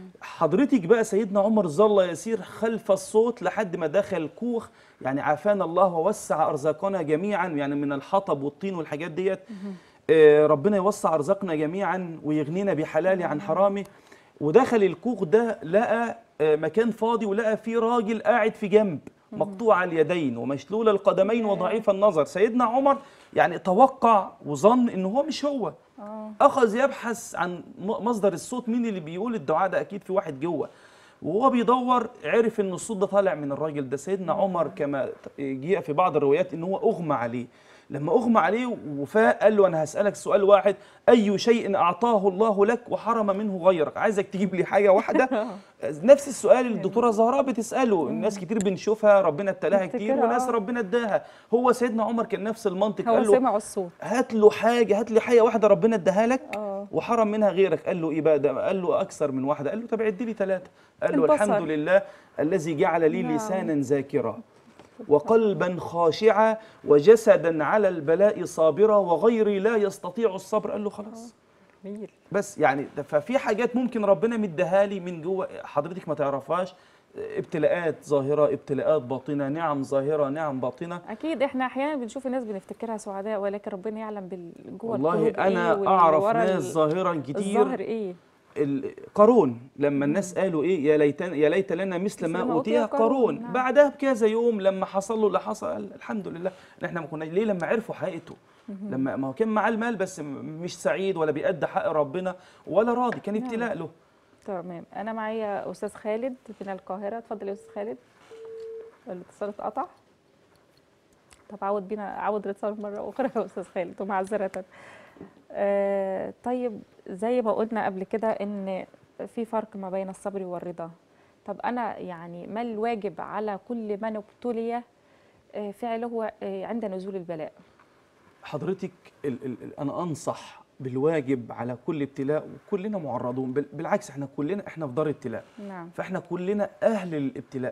حضرتك بقى سيدنا عمر ظل يسير خلف الصوت لحد ما دخل كوخ يعني عافانا الله ووسع ارزاقنا جميعا يعني من الحطب والطين والحاجات ديت آه، ربنا يوسع ارزاقنا جميعا ويغنينا بحلاله عن حرامه ودخل الكوخ ده لقى آه، مكان فاضي ولقى فيه راجل قاعد في جنب مقطوع اليدين ومشلول القدمين وضعيف النظر سيدنا عمر يعني توقع وظن ان هو مش هو اه اخذ يبحث عن م- مصدر الصوت مين اللي بيقول الدعاء ده اكيد في واحد جوه وهو بيدور عرف ان الصوت ده طالع من الراجل ده سيدنا عمر كما ت- جاء في بعض الروايات ان هو اغمى عليه لما اغمى عليه وفاق قال له انا هسالك سؤال واحد اي شيء اعطاه الله لك وحرم منه غيرك عايزك تجيب لي حاجه واحده نفس السؤال اللي الدكتوره زهراء بتساله الناس كتير بنشوفها ربنا ابتلاها كتير نفتكرها، وناس آه. ربنا اداها هو سيدنا عمر كان نفس المنطق هو قال له سمع الصوت هات له حاجه هات لي حاجه واحده ربنا اداها لك اه وحرم منها غيرك قال له ايه بقى ده قال له اكثر من واحده قال له طب عد لي ثلاثه قال له البصر. الحمد لله الذي جعل لي نعم. لسانا ذاكرا وقلبا خاشعا وجسدا على البلاء صابرا وغيري لا يستطيع الصبر قال له خلاص جميل بس يعني ده- ففي حاجات ممكن ربنا مديها لي من جوه حضرتك ما تعرفهاش ابتلاءات ظاهره ابتلاءات باطنه نعم ظاهره نعم باطنه اكيد احنا احيانا بنشوف الناس بنفتكرها سعداء ولكن ربنا يعلم بال- جوه والله القلوب انا إيه واللي اعرف ورا ناس ال- ظاهرا كتير الظاهر ايه ال- قارون لما الناس قالوا ايه يا ليت يا ليت لنا مثل ما مثل ما اوتي أوتي قارون، قارون نعم. بعدها بكذا يوم لما حصل له اللي حصل قال الحمد لله ان احنا ما كنا ليه لما عرفوا حقيقته لما ما هو كان معاه المال بس م- مش سعيد ولا بيأدي حق ربنا ولا راضي كان نعم. ابتلاء له تمام انا معايا استاذ خالد من القاهره اتفضل يا استاذ خالد الاتصال اتقطع طب عود بينا عود الاتصال مره اخرى يا استاذ خالد ومعذره آه طيب زي ما قلنا قبل كده ان في فرق ما بين الصبر والرضا طب انا يعني ما الواجب على كل من ابتلي آه، فعله آه، عند نزول البلاء حضرتك ال ال ال انا انصح بالواجب على كل ابتلاء وكلنا معرضون بال- بالعكس احنا كلنا احنا في دار ابتلاء نعم فاحنا كلنا اهل الابتلاء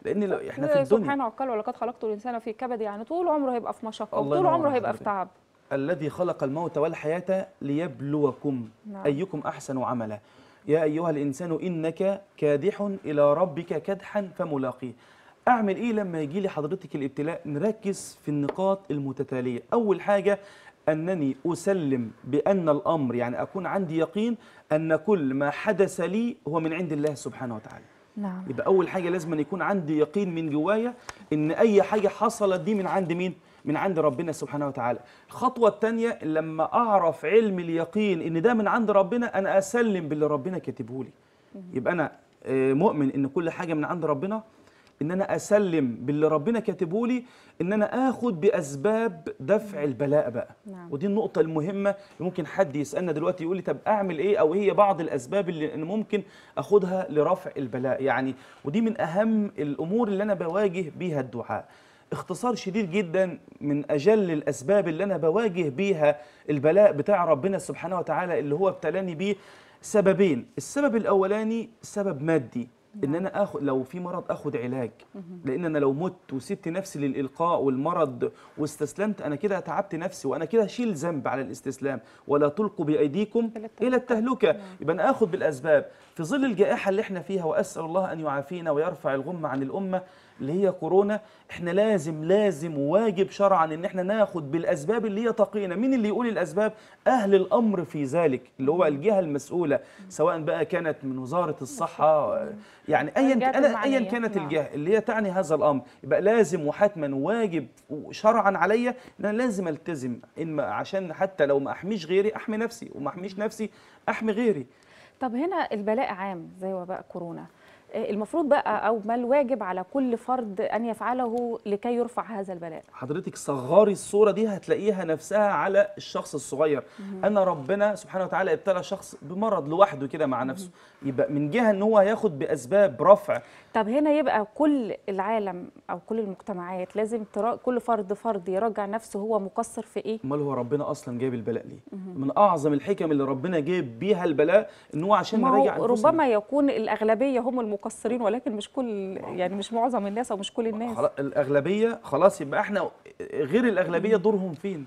لان لو- احنا في الدنيا سبحانه وقال ولقد خلقت الانسان في كبد يعني طول عمره هيبقى في مشقه الله طول ينور عمره على هيبقى في حضرتك. تعب الذي خلق الموت والحياة ليبلوكم نعم. أيكم أحسن عملا يا أيها الإنسان إنك كادح إلى ربك كدحا فملاقيه أعمل إيه لما يجي لي حضرتك الابتلاء نركز في النقاط المتتالية أول حاجة أنني أسلم بأن الأمر يعني أكون عندي يقين أن كل ما حدث لي هو من عند الله سبحانه وتعالى نعم يبقى اول حاجه لازم أن يكون عندي يقين من جوايا ان اي حاجه حصلت دي من عند مين من عند ربنا سبحانه وتعالى الخطوه الثانيه لما اعرف علم اليقين ان ده من عند ربنا انا اسلم باللي ربنا كاتبه لي يبقى انا آه، مؤمن ان كل حاجه من عند ربنا ان انا اسلم باللي ربنا كاتبه لي ان انا اخد باسباب دفع البلاء بقى نعم. ودي النقطة المهمة اللي ممكن حد يسألنا دلوقتي يقول لي طب أعمل إيه أو هي بعض الأسباب اللي أنا ممكن أخدها لرفع البلاء يعني ودي من أهم الأمور اللي أنا بواجه بيها الدعاء اختصار شديد جدا من أجل الأسباب اللي أنا بواجه بيها البلاء بتاع ربنا سبحانه وتعالى اللي هو ابتلاني بيه سببين السبب الأولاني سبب مادي ان انا اخد لو في مرض اخد علاج لان انا لو مت وسبت نفسي للالقاء والمرض واستسلمت انا كده تعبت نفسي وانا كده اشيل ذنب على الاستسلام ولا تلقوا بايديكم إلى التهلكة. الى التهلكه يبقى انا اخد بالاسباب في ظل الجائحه اللي احنا فيها واسال الله ان يعافينا ويرفع الغمه عن الامه اللي هي كورونا احنا لازم لازم واجب شرعا ان احنا ناخد بالاسباب اللي هي تقينا مين اللي يقول الاسباب اهل الامر في ذلك اللي هو الجهه المسؤوله سواء بقى كانت من وزاره الصحه يعني ايا الجهات انا ايا المعنية. كانت نعم. الجهه اللي هي تعني هذا الامر يبقى لازم وحتما واجب شرعا عليا ان انا لازم التزم ان ما عشان حتى لو ما احميش غيري احمي نفسي وما احميش نفسي احمي غيري طب هنا البلاء عام زي وباء كورونا آه، المفروض بقى او ما الواجب على كل فرد ان يفعله لكي يرفع هذا البلاء حضرتك صغري الصورة دي هتلاقيها نفسها على الشخص الصغير أنا ربنا سبحانه وتعالى ابتلى شخص بمرض لوحده كده مع نفسه يبقى من جهة أن هو هياخد بأسباب رفع طب هنا يبقى كل العالم او كل المجتمعات لازم ترا... كل فرد فرد يراجع نفسه هو مقصر في ايه امال هو ربنا اصلا جايب البلاء ليه من اعظم الحكم اللي ربنا جايب بيها البلاء ان هو عشان ما نراجع هو أنفسنا. ربما يكون الاغلبيه هم المقصرين ولكن مش كل يعني مش معظم الناس او مش كل الناس خلاص الاغلبيه خلاص يبقى احنا غير الاغلبيه دورهم فين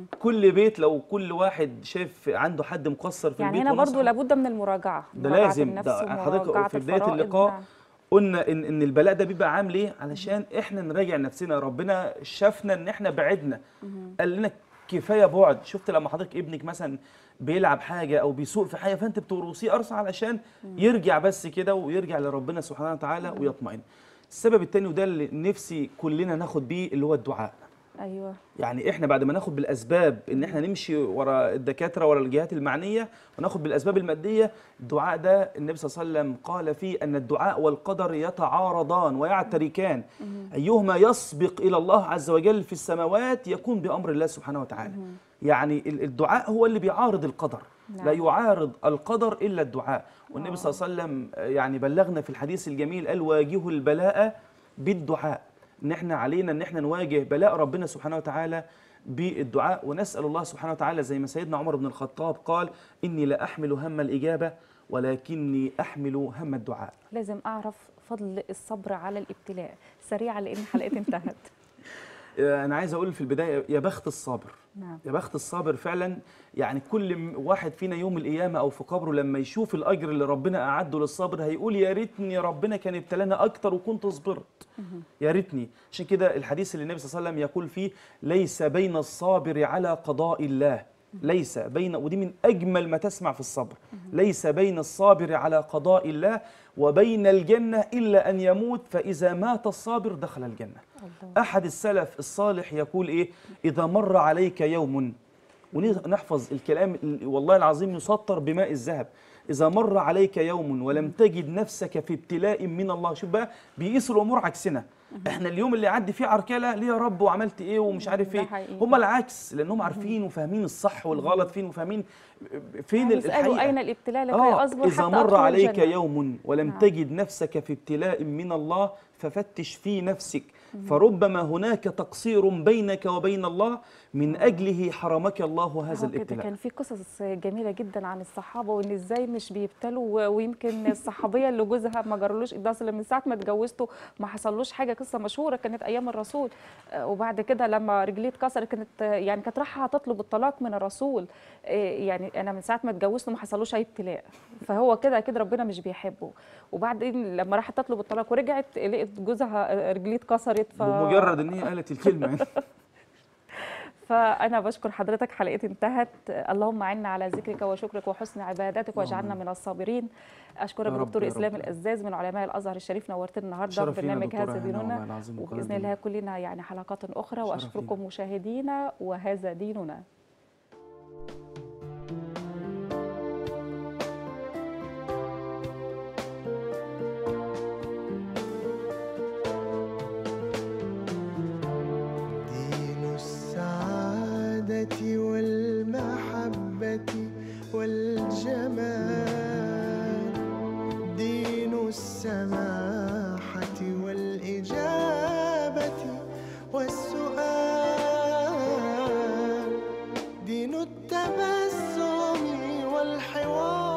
كل بيت لو كل واحد شايف عنده حد مقصر في يعني البيت هنا برضو ونصحه، لابد من المراجعه ده مراجعة لازم النفس ده حضرتك ومراجعة في بدايه الفرائض. اللقاء نعم. قلنا ان ان البلاء ده بيبقى عام ليه علشان احنا نراجع نفسنا ربنا شافنا ان احنا بعدنا قال لنا كفايه بعد شفت لما حضرتك ابنك مثلا بيلعب حاجه او بيسوق في حاجه فانت بتوروسيه ارصع علشان يرجع بس كده ويرجع لربنا سبحانه وتعالى ويطمئن السبب الثاني وده اللي نفسي كلنا ناخد بيه اللي هو الدعاء ايوه يعني احنا بعد ما ناخد بالاسباب ان احنا نمشي ورا الدكاتره ورا الجهات المعنيه وناخد بالاسباب الماديه الدعاء ده النبي صلى الله عليه وسلم قال فيه ان الدعاء والقدر يتعارضان ويعتركان ايهما يسبق الى الله عز وجل في السماوات يكون بامر الله سبحانه وتعالى يعني ال- الدعاء هو اللي بيعارض القدر نعم. لا يعارض القدر الا الدعاء والنبي صلى الله عليه وسلم يعني بلغنا في الحديث الجميل قال واجهوا البلاء بالدعاء ان احنا علينا ان احنا نواجه بلاء ربنا سبحانه وتعالى بالدعاء ونسال الله سبحانه وتعالى زي ما سيدنا عمر بن الخطاب قال اني لا احمل هم الاجابه ولكني احمل هم الدعاء لازم اعرف فضل الصبر على الابتلاء سريعا لان حلقتي انتهت آه، انا عايز اقول في البدايه يا بخت الصابر نعم يا بخت الصابر فعلا يعني كل م- واحد فينا يوم القيامه او في قبره لما يشوف الاجر اللي ربنا اعده للصابر هيقول يا ريتني ربنا كان ابتلانا اكتر وكنت صبرت يا ريتني عشان كده الحديث اللي النبي صلى الله عليه وسلم يقول فيه ليس بين الصابر على قضاء الله ليس بين ودي من اجمل ما تسمع في الصبر ليس بين الصابر على قضاء الله وبين الجنه الا ان يموت فاذا مات الصابر دخل الجنه الله أحد السلف الصالح يقول إيه إذا مر عليك يوم ونحفظ الكلام ال- والله العظيم يسطر بماء الذهب إذا مر عليك يوم ولم تجد نفسك في ابتلاء من الله شوف بقى بيقيس الأمور عكسنا احنا اليوم اللي يعدي فيه عركله ليه يا رب وعملت ايه ومش عارف ده ايه حقيقي. هم العكس لانهم عارفين وفاهمين الصح والغلط فين وفاهمين فين يعني اسألوا الحقيقه أين الابتلاء لكي آه أصبر إذا حتى مر أدخل عليك الجنة. يوم ولم نعم. تجد نفسك في ابتلاء من الله ففتش في نفسك فربما هناك تقصير بينك وبين الله من أجله حرمك الله هذا هو كده الابتلاء كان في قصص جميله جدا عن الصحابه وان ازاي مش بيبتلوا و- ويمكن الصحابيه اللي جوزها ما جرالوش ده اصل من ساعه ما اتجوزته ما حصلوش حاجه قصه مشهوره كانت ايام الرسول آه، وبعد كده لما رجليه اتكسرت كانت آه، يعني كانت رايحه تطلب الطلاق من الرسول آه، يعني انا من ساعه ما اتجوزته ما حصلوش اي ابتلاء فهو كده اكيد ربنا مش بيحبه وبعدين لما راحت تطلب الطلاق ورجعت لقيت جوزها آه، رجليه اتكسرت ف... بمجرد ان هي قالت الكلمه يعني. فأنا بشكر حضرتك حلقتي انتهت اللهم عنا على ذكرك وشكرك وحسن عبادتك واجعلنا من الصابرين أشكرك يا رب، دكتور يا إسلام رب. الأزاز من علماء الأزهر الشريف نورتنا النهارده في شرف لينا برنامج دكتورة هذا هنا والله ديننا العظيم وبإذن وقناة الله كلنا يعني حلقات أخرى شرف وأشكركم لينا. مشاهدينا وهذا ديننا دين السعادة والمحبة والجمال دين السماحة والإجابة والسؤال دين التبسم والحوار